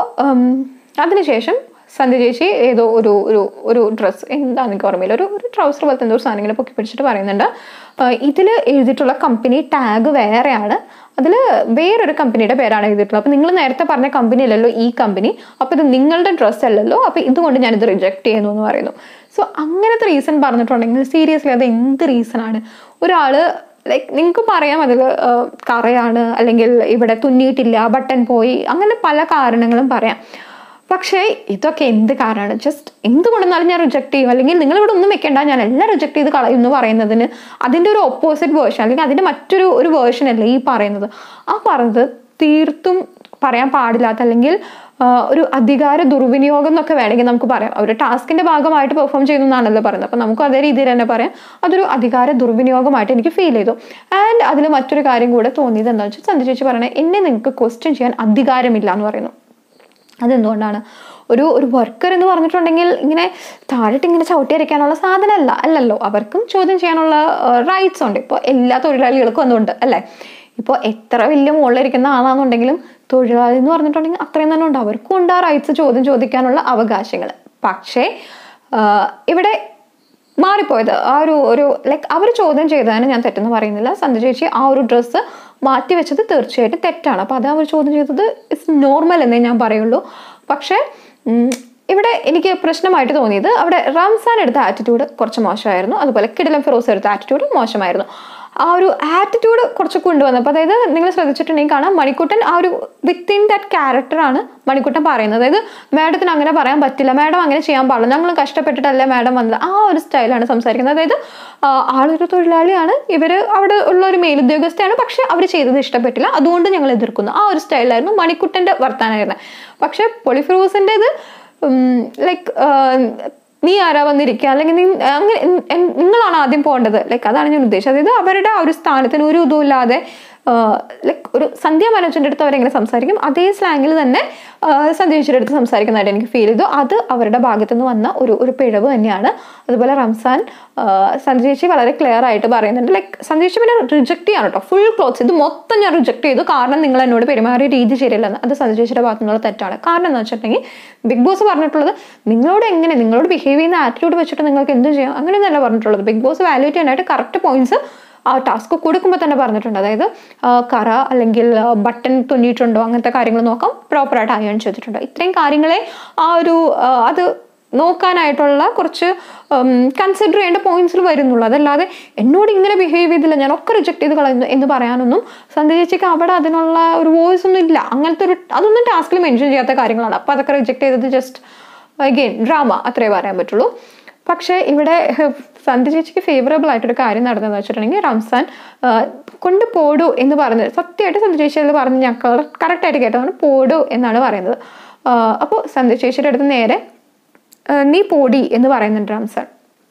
അതിനുശേഷം സന്ധ്യ ചേച്ചി ഏതോ ഒരു ഒരു ഒരു ഡ്രസ്സ് എന്താണെന്ന് എനിക്ക് ഓർമ്മയില്ല ഒരു ഒരു ട്രൗസർ പോലത്തെ എന്തോ ഒരു സാധനം ഇങ്ങനെ പൊക്കി പിടിച്ചിട്ട് പറയുന്നുണ്ട് ഇതിൽ എഴുതിയിട്ടുള്ള കമ്പനി ടാഗ് വേറെയാണ് അതിൽ വേറൊരു കമ്പനിയുടെ പേരാണ് എഴുതിയിട്ടുള്ളത് അപ്പോൾ നിങ്ങൾ നേരത്തെ പറഞ്ഞ കമ്പനി അല്ലല്ലോ ഈ കമ്പനി അപ്പോൾ ഇത് നിങ്ങളുടെ ഡ്രസ്സ് അല്ലല്ലോ അപ്പോൾ ഇതുകൊണ്ട് ഞാനിത് റിജക്ട് ചെയ്യുന്നു എന്ന് പറയുന്നു സോ അങ്ങനത്തെ റീസൺ പറഞ്ഞിട്ടുണ്ടെങ്കിൽ സീരിയസ്ലി അത് എന്ത് റീസണാണ് ഒരാൾ ലൈക്ക് നിങ്ങൾക്ക് പറയാം അതിൽ കറയാണ് അല്ലെങ്കിൽ ഇവിടെ തുന്നിയിട്ടില്ല ബട്ടൺ പോയി അങ്ങനെ പല കാരണങ്ങളും പറയാം പക്ഷേ ഇതൊക്കെ എന്ത് കാരണമാണ് ജസ്റ്റ് എന്തുകൊണ്ടെന്നാലും ഞാൻ റിജക്ട് ചെയ്യും അല്ലെങ്കിൽ നിങ്ങൾ ഇവിടെ ഒന്നും വെക്കണ്ട ഞാൻ എല്ലാം റിജക്ട് ചെയ്ത് കളയും എന്ന് പറയുന്നതിന് അതിൻ്റെ ഒരു ഓപ്പോസിറ്റ് വേർഷൻ അല്ലെങ്കിൽ അതിൻ്റെ മറ്റൊരു ഒരു വേർഷൻ അല്ലേ ഈ പറയുന്നത് ആ പറയുന്നത് തീർത്തും പറയാൻ പാടില്ലാത്ത അല്ലെങ്കിൽ ആ, ഒരു അധികാര ദുർവിനിയോഗം എന്നൊക്കെ വേണമെങ്കിൽ നമുക്ക് പറയാം ഒരു ടാസ്കിന്റെ ഭാഗമായിട്ട് പെർഫോം ചെയ്യുന്നു എന്നാണല്ലോ പറയുന്നത് അപ്പം നമുക്ക് അതേ രീതിയിൽ തന്നെ പറയാം അതൊരു അധികാര ദുർവിനിയോഗമായിട്ട് എനിക്ക് ഫീൽ ചെയ്തു ആൻഡ് അതിൽ മറ്റൊരു കാര്യം കൂടെ തോന്നിയത് എന്താണെന്ന് വെച്ചാൽ സന്ധ്യ ചേച്ചി പറയണേ എന്നെ നിങ്ങൾക്ക് ക്വസ്റ്റ്യൻ ചെയ്യാൻ അധികാരമില്ല എന്ന് പറയുന്നു അതെന്തുകൊണ്ടാണ് ഒരു ഒരു വർക്കർ എന്ന് പറഞ്ഞിട്ടുണ്ടെങ്കിൽ ഇങ്ങനെ താഴോട്ട് ഇങ്ങനെ ചവിട്ടിയരയ്ക്കാനുള്ള സാധനമല്ല അല്ലല്ലോ അവർക്കും ചോദ്യം ചെയ്യാനുള്ള റൈറ്റ്സ് ഉണ്ട് ഇപ്പോൾ എല്ലാ തൊഴിലാളികൾക്കും അതുണ്ട് അല്ലേ ഇപ്പോൾ എത്ര വലിയ മുകളിലിരിക്കുന്ന ആളാണെന്നുണ്ടെങ്കിലും തൊഴിലാളി എന്ന് പറഞ്ഞിട്ടുണ്ടെങ്കിൽ അത്രയും തന്നെ ഉണ്ട് അവർക്കും ഉണ്ട് ആ റൈറ്റ്സ് ചോദ്യം ചോദിക്കാനുള്ള അവകാശങ്ങൾ പക്ഷേ ആ, ഇവിടെ മാറിപ്പോയത് ആ ഒരു ഒരു ലൈക്ക് അവർ ചോദ്യം ചെയ്തതിന് ഞാൻ തെറ്റെന്ന് പറയുന്നില്ല സന്ധ്യ ചേച്ചി ആ ഒരു ഡ്രസ്സ് മാറ്റി വെച്ചത് തീർച്ചയായിട്ടും തെറ്റാണ് അപ്പോൾ അത് അവർ ചോദ്യം ചെയ്തത് ഇറ്റ്സ് നോർമൽ എന്നേ ഞാൻ പറയുള്ളൂ പക്ഷേ ഉം, ഇവിടെ എനിക്ക് പ്രശ്നമായിട്ട് തോന്നിയത് അവിടെ റംസാൻ എടുത്ത ആറ്റിറ്റ്യൂഡ് കുറച്ച് മോശമായിരുന്നു അതുപോലെ കിടിലം ഫിറോസ് എടുത്ത ആറ്റിറ്റ്യൂഡ് മോശമായിരുന്നു ആ ഒരു ആറ്റിറ്റ്യൂഡ് കുറച്ച് കൊണ്ടുവന്നപ്പോൾ അതായത് നിങ്ങൾ ശ്രദ്ധിച്ചിട്ടുണ്ടെങ്കിൽ കാണാം മണിക്കുട്ടൻ ആ ഒരു വിത്തിൻ ദാറ്റ് ക്യാരക്ടറാണ് മണിക്കുട്ടൻ പറയുന്നത് അതായത് മാഡത്തിന് അങ്ങനെ പറയാൻ പറ്റില്ല മാഡം അങ്ങനെ ചെയ്യാൻ പാടില്ല ഞങ്ങൾ കഷ്ടപ്പെട്ടിട്ടല്ലേ മാഡം വന്നത് ആ ഒരു സ്റ്റൈലാണ് സംസാരിക്കുന്നത് അതായത് ആ, ആളൊരു തൊഴിലാളിയാണ് ഇവർ അവിടെ ഉള്ള ഒരു മേലുദ്യോഗസ്ഥയാണ് പക്ഷെ അവർ ചെയ്തത് ഇഷ്ടപ്പെട്ടില്ല അതുകൊണ്ട് ഞങ്ങൾ എതിർക്കുന്നു ആ ഒരു സ്റ്റൈലായിരുന്നു മണിക്കുട്ടൻ്റെ വർത്താനായിരുന്നത് പക്ഷെ പൊളിഫിറോസിൻ്റെ ഇത് ലൈക്ക് നീ ആരാ വന്നിരിക്കുക അല്ലെങ്കിൽ നീ അങ്ങനെ എൻ- എൻ- നിങ്ങളാണ് ആദ്യം പോകേണ്ടത് ലൈക്ക് അതാണ് ഞാൻ ഉദ്ദേശിച്ചത് അതായത് അവരുടെ ആ ഒരു സ്ഥാനത്തിന് ഒരു ഇതും ഇല്ലാതെ ലൈക്ക് ഒരു സന്ധ്യ മനോജൻ്റെ അടുത്ത് അവരെങ്ങനെ സംസാരിക്കും അതേ സ്ലാങ്ങിൽ തന്നെ ആ, സന്ധ്യ ചേച്ചിയുടെ അടുത്ത് സംസാരിക്കുന്നതായിട്ട് എനിക്ക് ഫീൽ ചെയ്തു അത് അവരുടെ ഭാഗത്തു നിന്ന് വന്ന ഒരു ഒരു പിഴവ് തന്നെയാണ് അതുപോലെ റംസാൻ ആ, സന്ധ്യ ചേച്ചി വളരെ ക്ലിയർ ആയിട്ട് പറയുന്നുണ്ട് ലൈക്ക് സന്ധ്യ ചേച്ചി പിന്നെ റിജക്ട് ചെയ്യാണ് കേട്ടോ ഫുൾ ക്ലോത്ത്സ് ഇത് മൊത്തം ഞാൻ റിജക്ട് ചെയ്തു കാരണം നിങ്ങൾ എന്നോട് പെരുമാറിയ രീതി ശരിയല്ലെന്ന് അത് സന്ധ്യ ചേച്ചിയുടെ ഭാഗത്തു നിന്നുള്ള തെറ്റാണ് കാരണം എന്ന് വെച്ചിട്ടുണ്ടെങ്കിൽ ബിഗ് ബോസ് പറഞ്ഞിട്ടുള്ളത് നിങ്ങളോട് എങ്ങനെ നിങ്ങളോട് ബിഹേവ് ചെയ്യുന്ന ആറ്റിറ്റ്യൂഡ് വെച്ചിട്ട് നിങ്ങൾക്ക് എന്ത് ചെയ്യാം അങ്ങനെയൊന്നല്ല പറഞ്ഞിട്ടുള്ളത് ബിഗ് ബോസ് വാല്യൂറ്റ് ചെയ്യാനായിട്ട് കറക്റ്റ് പോയിന്റ്സ് ആ ടാസ്ക് കൊടുക്കുമ്പോൾ തന്നെ പറഞ്ഞിട്ടുണ്ട് അതായത് ആ, കറ അല്ലെങ്കിൽ ബട്ടൺ തുന്നിയിട്ടുണ്ടോ അങ്ങനത്തെ കാര്യങ്ങൾ നോക്കാം പ്രോപ്പറായിട്ട് അയൺ ചെയ്തിട്ടുണ്ടോ ഇത്രയും കാര്യങ്ങളെ ആ ഒരു ആ, അത് നോക്കാനായിട്ടുള്ള കുറച്ച് കൺസിഡർ ചെയ്യേണ്ട പോയിന്റ്സിൽ വരുന്നുള്ളൂ അതല്ലാതെ എന്നോട് ഇങ്ങനെ ബിഹേവ് ചെയ്തില്ല ഞാൻ ഒക്കെ റിജക്ട് ചെയ്ത് കളയുന്നു എന്ന് പറയാനൊന്നും സന്ധ്യ ചേച്ചിക്ക് അവിടെ അതിനുള്ള ഒരു വോയിസ് ഒന്നും ഇല്ല അങ്ങനത്തെ ഒരു അതൊന്നും ടാസ്കിൽ മെൻഷൻ ചെയ്യാത്ത കാര്യങ്ങളാണ് അപ്പോൾ അതൊക്കെ റിജക്ട് ചെയ്തത് ജസ്റ്റ് അഗെയിൻ ഡ്രാമ അത്രേ പറയാൻ പറ്റുള്ളൂ പക്ഷേ ഇവിടെ സന്ധ്യ ചേച്ചിക്ക് ഫേവറബിൾ ആയിട്ടൊരു കാര്യം നടന്നതെന്ന് വെച്ചിട്ടുണ്ടെങ്കിൽ റംസാൻ ആ, കൊണ്ട് പോടൂ എന്ന് പറഞ്ഞത് സത്യമായിട്ട് സന്ധ്യ ചേച്ചി അത് പറഞ്ഞ് ഞാൻ കറക്റ്റായിട്ട് കേട്ടതാണ് പോടൂ എന്നാണ് പറയുന്നത് അപ്പോൾ സന്ധ്യ ചേച്ചിയുടെ അടുത്ത് നേരെ ആ, നീ പോടി എന്ന് പറയുന്നുണ്ട് റംസാൻ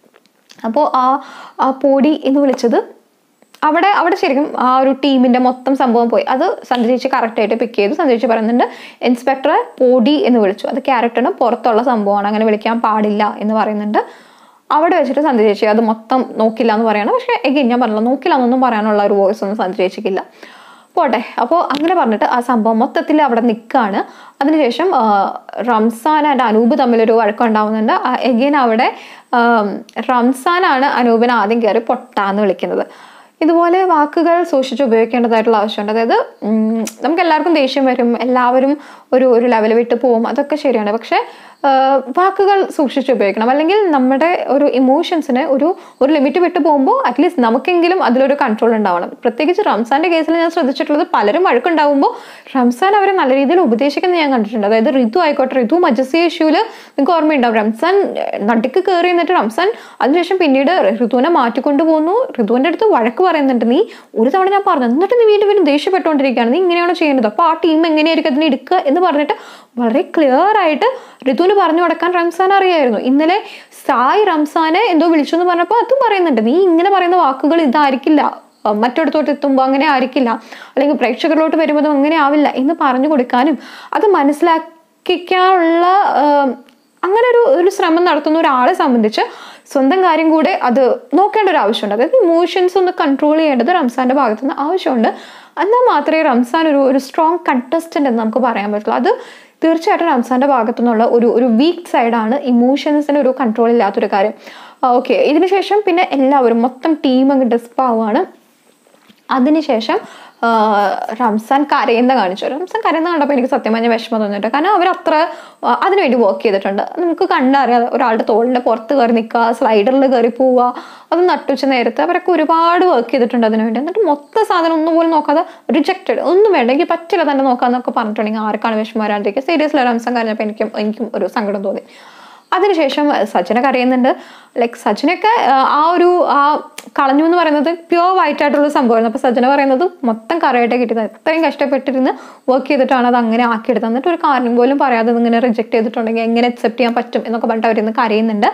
അപ്പോൾ ആ ആ പോടി എന്ന് വിളിച്ചത് അവിടെ അവിടെ ശരിക്കും ആ ഒരു ടീമിന്റെ മൊത്തം സംഭവം പോയി അത് സന്ധ്യ ചേച്ചി കറക്റ്റായിട്ട് പിക്ക് ചെയ്തു സന്ധ്യ ചേച്ചി പറയുന്നുണ്ട് ഇൻസ്പെക്ടറെ പോടി എന്ന് വിളിച്ചു അത് ക്യാരക്ടറിന് പുറത്തുള്ള സംഭവമാണ് അങ്ങനെ വിളിക്കാൻ പാടില്ല എന്ന് പറയുന്നുണ്ട് അവിടെ വെച്ചിട്ട് സന്ധ്യ ചേച്ചി അത് മൊത്തം നോക്കില്ല എന്ന് പറയണം പക്ഷേ എഗെയിൻ ഞാൻ പറഞ്ഞല്ലോ നോക്കില്ല എന്നൊന്നും പറയാനുള്ള ഒരു വോയിസ് ഒന്നും സന്ധ്യ ചേച്ചിക്കില്ല പോട്ടെ അപ്പോൾ അങ്ങനെ പറഞ്ഞിട്ട് ആ സംഭവം മൊത്തത്തിൽ അവിടെ നിൽക്കുകയാണ് അതിനുശേഷം ആ, റംസാൻ ആൻഡ് അനൂപ് തമ്മിലൊരു വഴക്കുണ്ടാവുന്നുണ്ട് എഗെയിൻ അവിടെ ആം, റംസാനാണ് അനൂപിനെ ആദ്യം കയറി പൊട്ടാന്ന് വിളിക്കുന്നത് ഇതുപോലെ വാക്കുകൾ സൂക്ഷിച്ച് ഉപയോഗിക്കേണ്ടതായിട്ടുള്ള ആവശ്യമുണ്ട് അതായത് ഉം, നമുക്ക് എല്ലാവർക്കും ദേഷ്യം വരും എല്ലാവരും ഒരു ഒരു ലെവൽ വിട്ട് പോകും അതൊക്കെ ശരിയാണ് പക്ഷേ ആ, വാക്കുകൾ സൂക്ഷിച്ച് ഉപയോഗിക്കണം അല്ലെങ്കിൽ നമ്മുടെ ഒരു ഇമോഷൻസിന് ഒരു ഒരു ലിമിറ്റ് വിട്ട് പോകുമ്പോൾ അറ്റ്ലീസ്റ്റ് നമുക്കെങ്കിലും അതിലൊരു കൺട്രോൾ ഉണ്ടാവണം പ്രത്യേകിച്ച് റംസാന്റെ കേസിൽ ഞാൻ ശ്രദ്ധിച്ചിട്ടുള്ളത് പലരും വഴക്കുണ്ടാവുമ്പോൾ റംസാൻ അവരെ നല്ല രീതിയിൽ ഉപദേശിക്കുന്നത് ഞാൻ കണ്ടിട്ടുണ്ട് അതായത് ഋതു ആയിക്കോട്ടെ ഋതു മജസി ഇഷ്യൂല് നിങ്ങൾക്ക് ഓർമ്മയുണ്ടാവും റംസാൻ ഏഹ്, നടുക്ക് കയറി എന്നിട്ട് റംസാൻ അതിനുശേഷം പിന്നീട് ഋതുവിനെ മാറ്റിക്കൊണ്ടു പോകുന്നു ഋതുവിന്റെ അടുത്ത് വഴക്ക് പറയുന്നുണ്ട് നീ ഒരു തവണ ഞാൻ പറഞ്ഞു എന്നിട്ട് നീ വീണ്ടും വീണ്ടും ദേഷ്യപ്പെട്ടുകൊണ്ടിരിക്കുകയാണ് നീ ഇങ്ങനെയാണോ ചെയ്യേണ്ടത് അപ്പോൾ ആ ടീം എങ്ങനെയായിരിക്കും അതിനെ എടുക്കുക എന്ന് പറഞ്ഞിട്ട് വളരെ ക്ലിയർ ആയിട്ട് ഋതുവിന് പറഞ്ഞു കൊടുക്കാൻ റംസാൻ അറിയായിരുന്നു ഇന്നലെ സായി റംസാനെ എന്തോ വിളിച്ചു എന്ന് പറഞ്ഞപ്പോൾ അതും പറയുന്നുണ്ട് നീ ഇങ്ങനെ പറയുന്ന വാക്കുകൾ ഇതായിരിക്കില്ല അഹ് മറ്റിടത്തോട്ട് എത്തുമ്പോൾ അങ്ങനെ ആയിരിക്കില്ല അല്ലെങ്കിൽ പ്രേക്ഷകരിലോട്ട് വരുമ്പോൾ അതും അങ്ങനെ ആവില്ല എന്ന് പറഞ്ഞു കൊടുക്കാനും അത് മനസ്സിലാക്കിക്കാനുള്ള ആഹ്, അങ്ങനെ ഒരു ഒരു ശ്രമം നടത്തുന്ന ഒരാളെ സംബന്ധിച്ച് സ്വന്തം കാര്യം കൂടെ അത് നോക്കേണ്ട ഒരു ആവശ്യമുണ്ട് അതായത് ഇമോഷൻസ് ഒന്ന് കൺട്രോൾ ചെയ്യേണ്ടത് റംസാന്റെ ഭാഗത്തു നിന്ന് ആവശ്യമുണ്ട് എന്നാൽ മാത്രമേ റംസാൻ ഒരു ഒരു സ്ട്രോങ് കണ്ടസ്റ്റന്റ് എന്ന് നമുക്ക് പറയാൻ പറ്റുള്ളൂ അത് തീർച്ചയായിട്ടും റംസാന്റെ ഭാഗത്തു നിന്നുള്ള ഒരു ഒരു വീക്ക് സൈഡാണ് ഇമോഷൻസിന് ഒരു കൺട്രോൾ ഇല്ലാത്തൊരു കാര്യം ഓക്കെ ഇതിനുശേഷം പിന്നെ എല്ലാവരും മൊത്തം ടീം അങ്ങ് ഡെസ്പ് ആവുകയാണ് അതിനുശേഷം ആ, റംസാൻ കരയുന്ന കാണിച്ചു റംസാൻ കരയുന്ന കണ്ടപ്പോൾ എനിക്ക് സത്യം പറഞ്ഞ വിഷമം തോന്നിയിട്ട് കാരണം അവർ അത്ര ആ, അതിനുവേണ്ടി വർക്ക് ചെയ്തിട്ടുണ്ട് നമുക്ക് കണ്ടറിയാം ഒരാളുടെ തോളിൻ്റെ പുറത്ത് കയറി നിൽക്കുക സ്ലൈഡറിൽ കയറി പോവുക അത് നട്ടുച്ച നേരത്ത് അവരൊക്കെ ഒരുപാട് വർക്ക് ചെയ്തിട്ടുണ്ട് അതിനുവേണ്ടി എന്നിട്ട് മൊത്തം സാധനം ഒന്നും പോലും നോക്കാതെ റിജക്റ്റഡ് ഒന്നും വേണ്ട എനിക്ക് പറ്റില്ല തന്നെ നോക്കാന്നൊക്കെ പറഞ്ഞിട്ടുണ്ടെങ്കിൽ ആർക്കാണ് വിഷമം വരാണ്ടിരിക്കുക സീരിയസ്ലി റംസാൻ കരഞ്ഞപ്പോൾ എനിക്കും എനിക്കും ഒരു സങ്കടം തോന്നി അതിനുശേഷം സച്ചിനെ കരയുന്നുണ്ട് ലൈക്ക് സച്ചിനൊക്കെ ആ, ആ ഒരു ആ കളഞ്ഞു എന്ന് പറയുന്നത് പ്യുവർ വൈറ്റ് ആയിട്ടുള്ള സംഭവമായിരുന്നു അപ്പൊ സച്ചിന പറയുന്നത് മൊത്തം കറയായിട്ട് കിട്ടിയത് എത്രയും കഷ്ടപ്പെട്ടിരുന്ന് വർക്ക് ചെയ്തിട്ടാണ് അത് അങ്ങനെ ആക്കിയെടുത്തത് എന്നിട്ട് ഒരു കാരണം പോലും പറയാതെ ഇത് ഇങ്ങനെ റിജക്ട് ചെയ്തിട്ടുണ്ടെങ്കിൽ എങ്ങനെ അക്സെപ്റ്റ് ചെയ്യാൻ പറ്റും എന്നൊക്കെ പറഞ്ഞിട്ട് അവരിന്ന് കരയുന്നുണ്ട്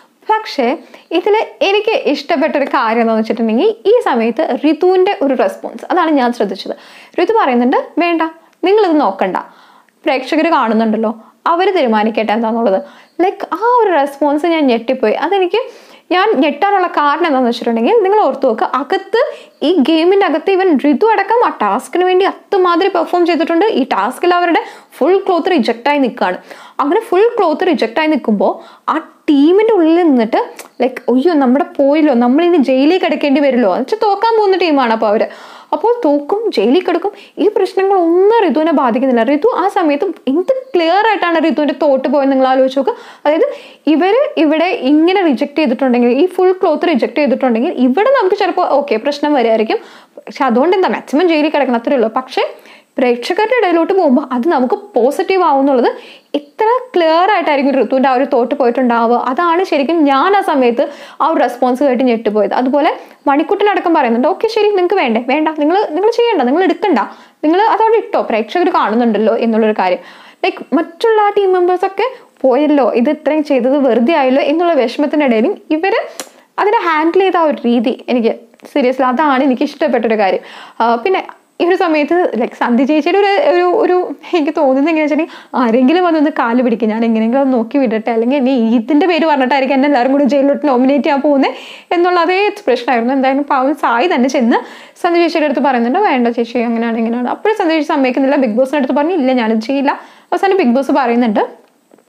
പക്ഷേ ഇതിൽ എനിക്ക് ഇഷ്ടപ്പെട്ട ഒരു കാര്യം എന്താണെന്ന് വെച്ചിട്ടുണ്ടെങ്കിൽ ഈ സമയത്ത് ഋതുവിൻ്റെ ഒരു റെസ്പോൺസ് അതാണ് ഞാൻ ശ്രദ്ധിച്ചത് ഋതു പറയുന്നുണ്ട് വേണ്ട നിങ്ങളിത് നോക്കണ്ട പ്രേക്ഷകർ കാണുന്നുണ്ടല്ലോ അവർ തീരുമാനിക്കട്ടെ എന്താണെന്നുള്ളത് ലൈക്ക് ആ ഒരു റെസ്പോൺസ് ഞാൻ ഞെട്ടിപ്പോയി അതെനിക്ക് ഞാൻ ഞെട്ടാനുള്ള കാരണം എന്താണെന്ന് വെച്ചിട്ടുണ്ടെങ്കിൽ നിങ്ങൾ ഓർത്തു നോക്കുക അകത്ത് ഈ ഗെയിമിൻ്റെ അകത്ത് ഇവൻ ഋതു അടക്കം ആ ടാസ്കിന് വേണ്ടി അത്തുമാതിരി പെർഫോം ചെയ്തിട്ടുണ്ട് ഈ ടാസ്കിൽ അവരുടെ ഫുൾ ക്ലോത്ത് റിജക്റ്റായി നിൽക്കുകയാണ് അങ്ങനെ ഫുൾ ക്ലോത്ത് റിജക്റ്റായി നിൽക്കുമ്പോൾ ആ ടീമിൻ്റെ ഉള്ളിൽ നിന്നിട്ട് ലൈക്ക് അയ്യോ നമ്മുടെ പോയില്ലോ നമ്മൾ ഇനി ജയിലിൽ കിടക്കേണ്ടി വരുമല്ലോ എന്ന് വെച്ചാൽ തോക്കാൻ പോകുന്ന ടീമാണ് അപ്പോൾ അവർ അപ്പോൾ തോക്കും ജയിലിൽ കിടക്കും ഈ പ്രശ്നങ്ങളൊന്നും ഋതുവിനെ ബാധിക്കുന്നില്ല ഋതു ആ സമയത്ത് എന്ത് ക്ലിയർ ആയിട്ടാണ് ഋതുവിൻ്റെ തോട്ട് പോയത് നിങ്ങൾ ആലോചിച്ച് നോക്കുക അതായത് ഇവർ ഇവിടെ ഇങ്ങനെ റിജക്ട് ചെയ്തിട്ടുണ്ടെങ്കിൽ ഈ ഫുൾ ക്ലോത്ത് റിജക്ട് ചെയ്തിട്ടുണ്ടെങ്കിൽ ഇവിടെ നമുക്ക് ചിലപ്പോൾ ഓക്കെ പ്രശ്നം വരികയായിരിക്കും പക്ഷെ അതുകൊണ്ട് എന്താ മാക്സിമം ജയിലിൽ കിടക്കണം അത്രേ ഉള്ളൂ പക്ഷേ പ്രേക്ഷകരുടെ ഇടയിലോട്ട് പോകുമ്പോൾ അത് നമുക്ക് പോസിറ്റീവ് ആവുന്നുള്ളത് ഇത്ര ക്ലിയർ ആയിട്ടായിരിക്കും ഋതുവിൻ്റെ ആ ഒരു തോട്ട് പോയിട്ടുണ്ടാവുക അതാണ് ശരിക്കും ഞാൻ ആ സമയത്ത് ആ ഒരു റെസ്പോൺസ് കേട്ട് ഞെട്ടിപ്പോയത് അതുപോലെ മണിക്കുട്ടനടക്കം പറയുന്നുണ്ട് ഓക്കെ ശരി നിങ്ങൾക്ക് വേണ്ടേ വേണ്ട നിങ്ങൾ നിങ്ങൾ ചെയ്യണ്ട നിങ്ങൾ എടുക്കണ്ട നിങ്ങൾ അതവിടെ ഇട്ടോ പ്രേക്ഷകർ കാണുന്നുണ്ടല്ലോ എന്നുള്ളൊരു കാര്യം ലൈക്ക് മറ്റുള്ള ആ ടീം മെമ്പേഴ്സൊക്കെ പോയല്ലോ ഇത് ഇത്രയും ചെയ്തത് വെറുതെ ആയല്ലോ എന്നുള്ള വിഷമത്തിനിടയിലും ഇവര് അതിനെ ഹാൻഡിൽ ചെയ്ത ആ ഒരു രീതി എനിക്ക് സീരിയസ്ലി അതാണ് എനിക്ക് ഇഷ്ടപ്പെട്ടൊരു കാര്യം ആ, പിന്നെ ഈ ഒരു സമയത്ത് ലൈക്ക് സന്ധി ചേച്ചിയുടെ ഒരു ഒരു ഒരു എനിക്ക് തോന്നുന്നത് എങ്ങനെയാ വെച്ചിട്ടുണ്ടെങ്കിൽ ആരെങ്കിലും വന്നൊന്ന് കാല് പിടിക്കും ഞാൻ എങ്ങനെയെങ്കിലും അത് നോക്കി വിടട്ടെ അല്ലെങ്കിൽ ഇനി ഇതിന്റെ പേര് പറഞ്ഞിട്ടായിരിക്കും എന്നെ എല്ലാവരും കൂടി ജയിലിലോട്ട് നോമിനേറ്റ് ചെയ്യാൻ പോകുന്നത് എന്നുള്ള അതേ എക്സ്പ്രഷൻ ആയിരുന്നു എന്തായാലും പാവം സായി തന്നെ ചെന്ന് സന്ധി ചേച്ചിയുടെ അടുത്ത് പറയുന്നുണ്ട് വേണ്ട ചേച്ചി അങ്ങനെയാണ് ഇങ്ങനെയാണ് അപ്പോഴും സന്ധി ചേച്ചി സമ്മതിക്കുന്നില്ല ബിഗ് ബോസിന്റെ അടുത്ത് പറഞ്ഞു ഇല്ല ഞാനിത് ചെയ്യില്ല അവസാനം ബിഗ് ബോസ് പറയുന്നുണ്ട്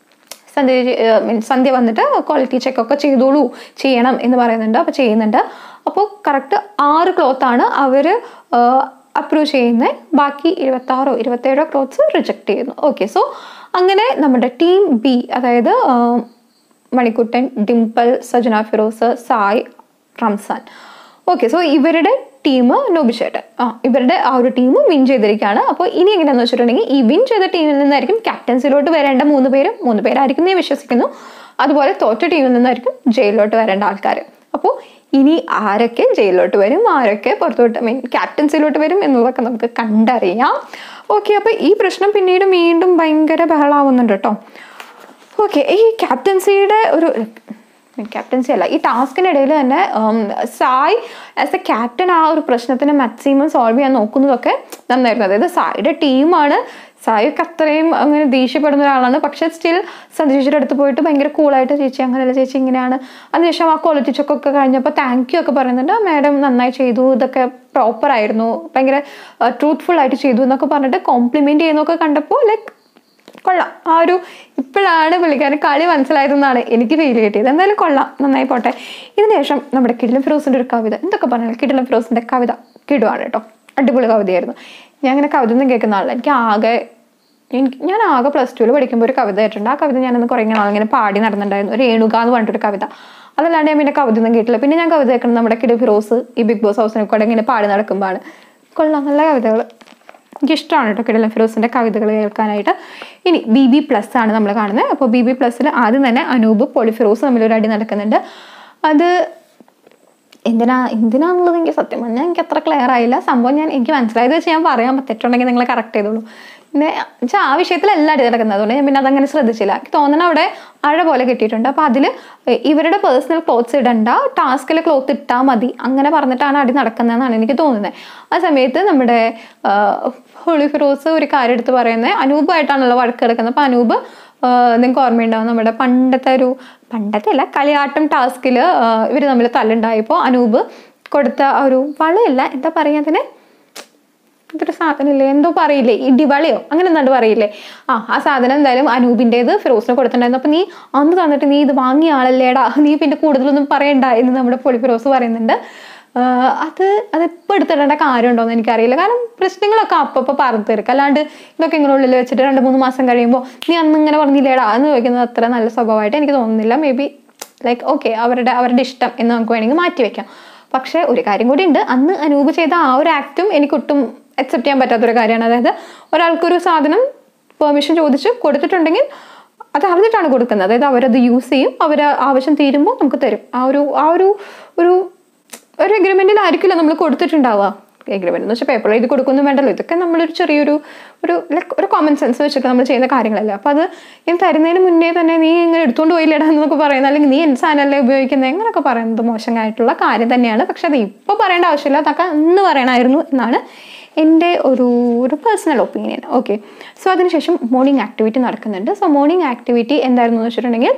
സന്ധ്യ മീൻസ് സന്ധ്യ വന്നിട്ട് ക്വാളിറ്റി ചെക്ക് ഒക്കെ ചെയ്തോളൂ ചെയ്യണം എന്ന് പറയുന്നുണ്ട് അപ്പോൾ ചെയ്യുന്നുണ്ട് അപ്പോൾ കറക്റ്റ് ആറ് ക്ലോത്ത് ആണ് അവർ അപ്രൂവ് ചെയ്യുന്നത് ബാക്കി ഇരുപത്തി ആറോ ഇരുപത്തേഴോ ക്ലോത്ത്സ് റിജക്ട് ചെയ്യുന്നു ഓക്കെ സോ അങ്ങനെ നമ്മുടെ ടീം ബി അതായത് ആ, മണിക്കുട്ടൻ ഡിംപിൾ സജന ഫിറോസ് സായ് റംസാൻ ഓക്കെ സോ ഇവരുടെ ടീം നോബിച്ചേട്ടൻ ആ ഇവരുടെ ആ ഒരു ടീം വിൻ ചെയ്തിരിക്കുകയാണ് അപ്പോൾ ഇനി എങ്ങനെയാണെന്ന് വെച്ചിട്ടുണ്ടെങ്കിൽ ഈ വിൻ ചെയ്ത ടീമിൽ നിന്നായിരിക്കും ക്യാപ്റ്റൻസിലോട്ട് വരേണ്ട മൂന്ന് പേരും മൂന്ന് പേരായിരിക്കും ഞാൻ വിശ്വസിക്കുന്നു അതുപോലെ തോറ്റ ടീമിൽ നിന്നായിരിക്കും ജയിലിലോട്ട് വരേണ്ട ആൾക്കാർ അപ്പോൾ ഇനി ആരൊക്കെ ജയിലിലോട്ട് വരും ആരൊക്കെ പുറത്തോട്ട് മീൻ ക്യാപ്റ്റൻസിലോട്ട് വരും എന്നുള്ളതൊക്കെ നമുക്ക് കണ്ടറിയാം ഓക്കെ അപ്പോൾ ഈ പ്രശ്നം പിന്നീട് വീണ്ടും ഭയങ്കര ബഹളാവുന്നുണ്ട് കേട്ടോ ഓക്കെ ഈ ക്യാപ്റ്റൻസിയുടെ ഒരു ക്യാപ്റ്റൻസി അല്ല ഈ ടാസ്കിനിടയിൽ തന്നെ ഉം, സായ് ആസ് എ ക്യാപ്റ്റൻ ആ ഒരു പ്രശ്നത്തിന് മാക്സിമം സോൾവ് ചെയ്യാൻ നോക്കുന്നതൊക്കെ നന്നായിരുന്നു അതായത് സായിയുടെ ടീമാണ് സായൊക്കെ അത്രയും അങ്ങനെ ദേഷ്യപ്പെടുന്ന ഒരാളാണ് പക്ഷെ സ്റ്റിൽ സതീഷിയുടെ അടുത്ത് പോയിട്ട് ഭയങ്കര കൂളായിട്ട് ചേച്ചി അങ്ങനെയല്ല ചേച്ചി ഇങ്ങനെയാണ് അതിനുശേഷം ആ ക്വാളിറ്റി ചെക്കൊക്കെ കഴിഞ്ഞപ്പോൾ താങ്ക് യു ഒക്കെ പറയുന്നുണ്ട് മാഡം നന്നായി ചെയ്തു ഇതൊക്കെ പ്രോപ്പർ ആയിരുന്നു ഭയങ്കര ട്രൂത്ത്ഫുൾ ആയിട്ട് ചെയ്തു എന്നൊക്കെ പറഞ്ഞിട്ട് കോംപ്ലിമെന്റ് ചെയ്യുന്നൊക്കെ കണ്ടപ്പോൾ ലൈക്ക് കൊള്ളാം ആ ഒരു ഇപ്പോഴാണ് പുള്ളിക്കാരൻ കളി മനസ്സിലായതെന്നാണ് എനിക്ക് ഫീൽ കിട്ടിയത് എന്തായാലും കൊള്ളാം നന്നായി പോട്ടെ ഇതിന് ശേഷം നമ്മുടെ കിടിലം ഫിറോസിന്റെ ഒരു കവിത എന്തൊക്കെ പറഞ്ഞാൽ കിടിലം ഫിറോസിന്റെ കവിത കിടുവാണ് കേട്ടോ അടിപൊളി കവിതയായിരുന്നു ഞാൻ അങ്ങനെ കവിത ഒന്നും കേൾക്കുന്ന ആളല്ല എനിക്ക് ആകെ എനിക്ക് ഞാൻ ആകെ പ്ലസ് ടുവിൽ പഠിക്കുമ്പോൾ ഒരു കവിത കേട്ടിട്ടുണ്ട് ആ കവിത ഞാനന്ന് കുറേ നാൾ ഇങ്ങനെ പാടി നടന്നിട്ടുണ്ടായിരുന്നു രേണുക എന്ന് പറഞ്ഞിട്ടൊരു കവിത അതല്ലാണ്ട് ഞാൻ പിന്നെ കവിത ഒന്നും കേട്ടില്ല പിന്നെ ഞാൻ കവിത കേൾക്കുന്നത് നമ്മുടെ കിടി ഫിറോസ് ഈ ബിഗ് ബോസ് ഹൗസിനെ കൂടെ ഇങ്ങനെ പാടി നടക്കുമ്പോഴാണ് കൊള്ളാം നല്ല കവിതകൾ എനിക്കിഷ്ടമാണ് കേട്ടോ കിടലൻ ഫിറോസിന്റെ കവിതകൾ കേൾക്കാനായിട്ട് ഇനി ബി ബി പ്ലസ് ആണ് നമ്മൾ കാണുന്നത് അപ്പോൾ ബി ബി പ്ലസ്സിൽ ആദ്യം തന്നെ അനൂപ് പോളിഫിറോസ് തമ്മിലൊരു അടി നടക്കുന്നുണ്ട് അത് എന്തിനാ എന്തിനാന്നുള്ളത് എനിക്ക് സത്യം പറഞ്ഞാൽ എനിക്ക് അത്ര ക്ലിയർ ആയില്ല സംഭവം ഞാൻ എനിക്ക് മനസ്സിലായത് വെച്ച് ഞാൻ പറയാൻ പറ്റിയിട്ടുണ്ടെങ്കിൽ നിങ്ങൾ കറക്റ്റ് ചെയ്തോളൂ പിന്നെ വെച്ചാൽ ആ വിഷയത്തിലല്ല അടി നടക്കുന്നത് അതുകൊണ്ട് ഞാൻ പിന്നെ അതങ്ങനെ ശ്രദ്ധിച്ചില്ല എനിക്ക് തോന്നണ അവിടെ അഴ പോലെ കിട്ടിയിട്ടുണ്ട് അപ്പോൾ അതിൽ ഇവരുടെ പേഴ്സണൽ ക്ലോത്ത്സ് ഇടണ്ട ടാസ്കിൽ ക്ലോത്ത് ഇട്ടാൽ മതി അങ്ങനെ പറഞ്ഞിട്ടാണ് അടി നടക്കുന്നതെന്നാണ് എനിക്ക് തോന്നുന്നത് ആ സമയത്ത് നമ്മുടെ ആ, ഹോളി ഫിറോസ് ഒരു കാര്യം എടുത്ത് പറയുന്നത് അനൂപായിട്ടാണല്ലോ വഴക്ക് കിടക്കുന്നത് അപ്പോൾ അനൂപ് നിങ്ങൾക്ക് ഓർമ്മയുണ്ടാവും നമ്മുടെ പണ്ടത്തെ ഒരു പണ്ടത്തെ അല്ല കളിയാട്ടം ടാസ്കിൽ ഇവർ തമ്മിൽ തല്ലുണ്ടായപ്പോൾ അനൂപ് കൊടുത്ത ആ ഒരു വളയല്ല എന്താ പറയുക അതിന് ഇതൊരു സാധനമില്ലേ എന്തോ പറയില്ലേ ഇടിവളയോ അങ്ങനെ എന്താണ്ട് പറയില്ലേ ആ ആ സാധനം എന്തായാലും അനൂപിൻ്റെത് ഫിറോസിന് കൊടുത്തിട്ടുണ്ടായിരുന്നു അപ്പൊ നീ അന്ന് തന്നിട്ട് നീ ഇത് വാങ്ങിയ ആളല്ലേടാ നീ പിന്നെ കൂടുതലൊന്നും പറയണ്ട എന്ന് നമ്മുടെ പൊളി ഫിറോസ് പറയുന്നുണ്ട് ആ, അത് അതെപ്പോൾ എടുത്തിടേണ്ട കാര്യമുണ്ടോയെന്ന് എനിക്കറിയില്ല കാരണം പ്രശ്നങ്ങളൊക്കെ അപ്പപ്പോൾ പറഞ്ഞു തീർക്കുക അല്ലാണ്ട് ഇതൊക്കെ ഇങ്ങനെ ഉള്ളിൽ വെച്ചിട്ട് രണ്ട് മൂന്ന് മാസം കഴിയുമ്പോൾ നീ അന്ന് ഇങ്ങനെ പറഞ്ഞില്ലേടാ എന്ന് ചോദിക്കുന്നത് അത്ര നല്ല സ്വഭാവമായിട്ട് എനിക്ക് തോന്നുന്നില്ല മേ ബി ലൈക്ക് ഓക്കെ അവരുടെ അവരുടെ ഇഷ്ടം എന്ന് നമുക്ക് വേണമെങ്കിൽ മാറ്റി വെക്കാം പക്ഷേ ഒരു കാര്യം കൂടി ഉണ്ട് അന്ന് അനൂപ് ചെയ്ത ആ ഒരു ആക്റ്റും എനിക്കൊട്ടും അക്സെപ്റ്റ് ചെയ്യാൻ പറ്റാത്തൊരു കാര്യമാണ് അതായത് ഒരാൾക്കൊരു സാധനം പെർമിഷൻ ചോദിച്ച് കൊടുത്തിട്ടുണ്ടെങ്കിൽ അത് അറിഞ്ഞിട്ടാണ് കൊടുക്കുന്നത് അതായത് അവരത് യൂസ് ചെയ്യും അവർ ആവശ്യം തീരുമ്പോൾ നമുക്ക് തരും ആ ഒരു ആ ഒരു ഒരു ഒരു എഗ്രിമെന്റിലായിരിക്കില്ല നമ്മൾ കൊടുത്തിട്ടുണ്ടാവുക എഗ്രിമെന്റ് എന്ന് വെച്ചാൽ പേപ്പർ എഴുതി കൊടുക്കൊന്നും വേണ്ടല്ലോ ഇതൊക്കെ നമ്മളൊരു ചെറിയൊരു ഒരു ലൈക്ക് ഒരു കോമൺ സെൻസ് വെച്ചിട്ട് നമ്മൾ ചെയ്യുന്ന കാര്യങ്ങളല്ലേ അപ്പോൾ അത് ഞാൻ തരുന്നതിന് മുന്നേ തന്നെ നീ ഇങ്ങനെ എടുത്തുകൊണ്ട് പോയില്ലടാ എന്നൊക്കെ പറയുന്നത് അല്ലെങ്കിൽ നീ എന്ത് സാധനമല്ലേ ഉപയോഗിക്കുന്നത് എങ്ങനെയൊക്കെ പറയുന്നത് മോശമായിട്ടുള്ള കാര്യം തന്നെയാണ് പക്ഷെ അത് ഇപ്പോൾ പറയേണ്ട ആവശ്യമില്ല അതൊക്കെ അന്ന് പറയണമായിരുന്നു എന്നാണ് എൻ്റെ ഒരു ഒരു പേഴ്സണൽ ഒപ്പീനിയൻ ഓക്കെ സോ അതിനുശേഷം മോർണിംഗ് ആക്ടിവിറ്റി നടക്കുന്നുണ്ട് സോ മോർണിംഗ് ആക്ടിവിറ്റി എന്തായിരുന്നു എന്ന് വെച്ചിട്ടുണ്ടെങ്കിൽ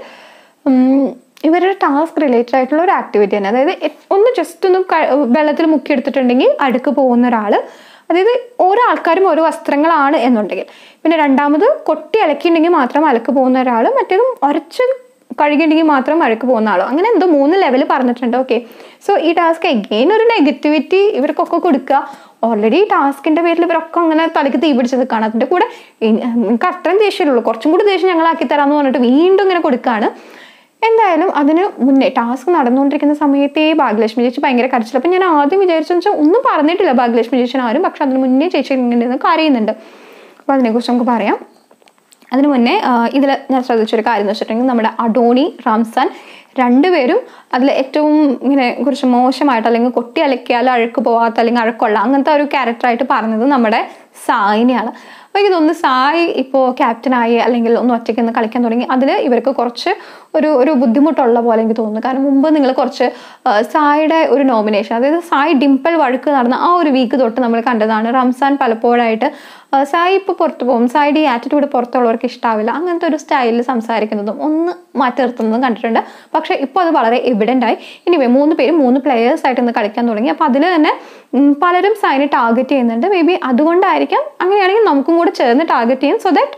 ഉം, ഇവരുടെ ടാസ്ക് റിലേറ്റഡ് ആയിട്ടുള്ള ഒരു ആക്ടിവിറ്റി തന്നെ അതായത് എ- ഒന്ന് ജസ്റ്റ് ഒന്ന് ക- വെള്ളത്തിൽ മുക്കിയെടുത്തിട്ടുണ്ടെങ്കിൽ അടുക്ക് പോകുന്ന ഒരാൾ അതായത് ഓരോ ആൾക്കാരും ഓരോ വസ്ത്രങ്ങളാണ് എന്നുണ്ടെങ്കിൽ പിന്നെ രണ്ടാമത് കൊട്ടി അലക്കിയിട്ടുണ്ടെങ്കിൽ മാത്രം അലക്ക് പോകുന്ന ഒരാൾ മറ്റേതും ഉരച്ച് കഴുകിയിട്ടുണ്ടെങ്കിൽ മാത്രം അഴുക്ക് പോകുന്ന ആളോ അങ്ങനെ എന്തോ മൂന്ന് ലെവൽ പറഞ്ഞിട്ടുണ്ട് ഓക്കെ സോ ഈ ടാസ്ക് എഗെയിൻ ഒരു നെഗറ്റിവിറ്റി ഇവർക്കൊക്കെ കൊടുക്കുക ഓൾറെഡി ഈ ടാസ്കിന്റെ പേരിൽ ഇവരൊക്കെ അങ്ങനെ തലയ്ക്ക് തീ പിടിച്ച് നിൽക്കുകയാണ് അതിന്റെ കൂടെ ഇനി- നിങ്ങൾക്ക് അത്രയും ദേഷ്യമുള്ളൂ കുറച്ചും കൂടി ദേഷ്യം ഞങ്ങളാക്കി തരാമെന്ന് പറഞ്ഞിട്ട് വീണ്ടും ഇങ്ങനെ കൊടുക്കുകയാണ് എന്തായാലും അതിന് മുന്നേ ടാസ്ക് നടന്നുകൊണ്ടിരിക്കുന്ന സമയത്തേ ഭാഗ്യലക്ഷ്മി ചേച്ചി ഭയങ്കര കരച്ചിൽ അപ്പം ഞാൻ ആദ്യം വിചാരിച്ചെന്ന് വെച്ചാൽ ഒന്നും പറഞ്ഞിട്ടില്ല ഭാഗ്യലക്ഷ്മി ചേച്ചിന് ആരും പക്ഷെ അതിന് മുന്നേ ചേച്ചി ഇങ്ങനെ നിന്ന് കരയുന്നുണ്ട് അപ്പോൾ അതിനെക്കുറിച്ച് നമുക്ക് പറയാം അതിനു മുന്നേ ഇതിൽ ഞാൻ ശ്രദ്ധിച്ചൊരു കാര്യം എന്ന് വെച്ചിട്ടുണ്ടെങ്കിൽ നമ്മുടെ അഡോണി റാംസാൻ രണ്ടുപേരും അതിൽ ഏറ്റവും ഇങ്ങനെ കുറച്ച് മോശമായിട്ട് അല്ലെങ്കിൽ കൊട്ടി അലക്കിയാൽ അഴുക്ക് പോവാത്ത അല്ലെങ്കിൽ അഴുക്കുള്ള അങ്ങനത്തെ ഒരു ക്യാരക്ടറായിട്ട് പറഞ്ഞത് നമ്മുടെ സായിനെയാണ് അപ്പോൾ എനിക്ക് തോന്നുന്നു സായി ഇപ്പോൾ ക്യാപ്റ്റനായി അല്ലെങ്കിൽ ഒന്ന് ഒറ്റയ്ക്ക് നിന്ന് കളിക്കാൻ തുടങ്ങി അതിൽ ഇവർക്ക് കുറച്ച് ഒരു ഒരു ബുദ്ധിമുട്ടുള്ള പോലെ എനിക്ക് തോന്നുന്നു കാരണം മുമ്പ് നിങ്ങൾ കുറച്ച് ആ, സായിയുടെ ഒരു നോമിനേഷൻ അതായത് സായി ഡിംപിൾ വഴക്ക് നടന്ന ആ ഒരു വീക്ക് തൊട്ട് നമ്മൾ കണ്ടതാണ് റംസാൻ പലപ്പോഴായിട്ട് ആ, സായി ഇപ്പോൾ പുറത്ത് പോകും സായിയുടെ ഈ ആറ്റിറ്റ്യൂഡ് പുറത്തുള്ളവർക്ക് ഇഷ്ടാവില്ല അങ്ങനത്തെ ഒരു സ്റ്റൈലിൽ സംസാരിക്കുന്നതും ഒന്ന് മാറ്റി നിർത്തുന്നതും കണ്ടിട്ടുണ്ട് പക്ഷേ ഇപ്പോൾ അത് വളരെ എവിഡൻ്റ് ആയി ഇനി മൂന്ന് പേരും മൂന്ന് പ്ലെയേഴ്സ് ആയിട്ട് ഇന്ന് കളിക്കാൻ തുടങ്ങി അപ്പോൾ അതിൽ തന്നെ ഉം, പലരും സായിനെ ടാർഗറ്റ് ചെയ്യുന്നുണ്ട് മേ ബി അതുകൊണ്ടായിരിക്കാം അങ്ങനെയാണെങ്കിൽ നമുക്കും കൂടെ ചേർന്ന് ടാർഗറ്റ് ചെയ്യും സോ ദാറ്റ്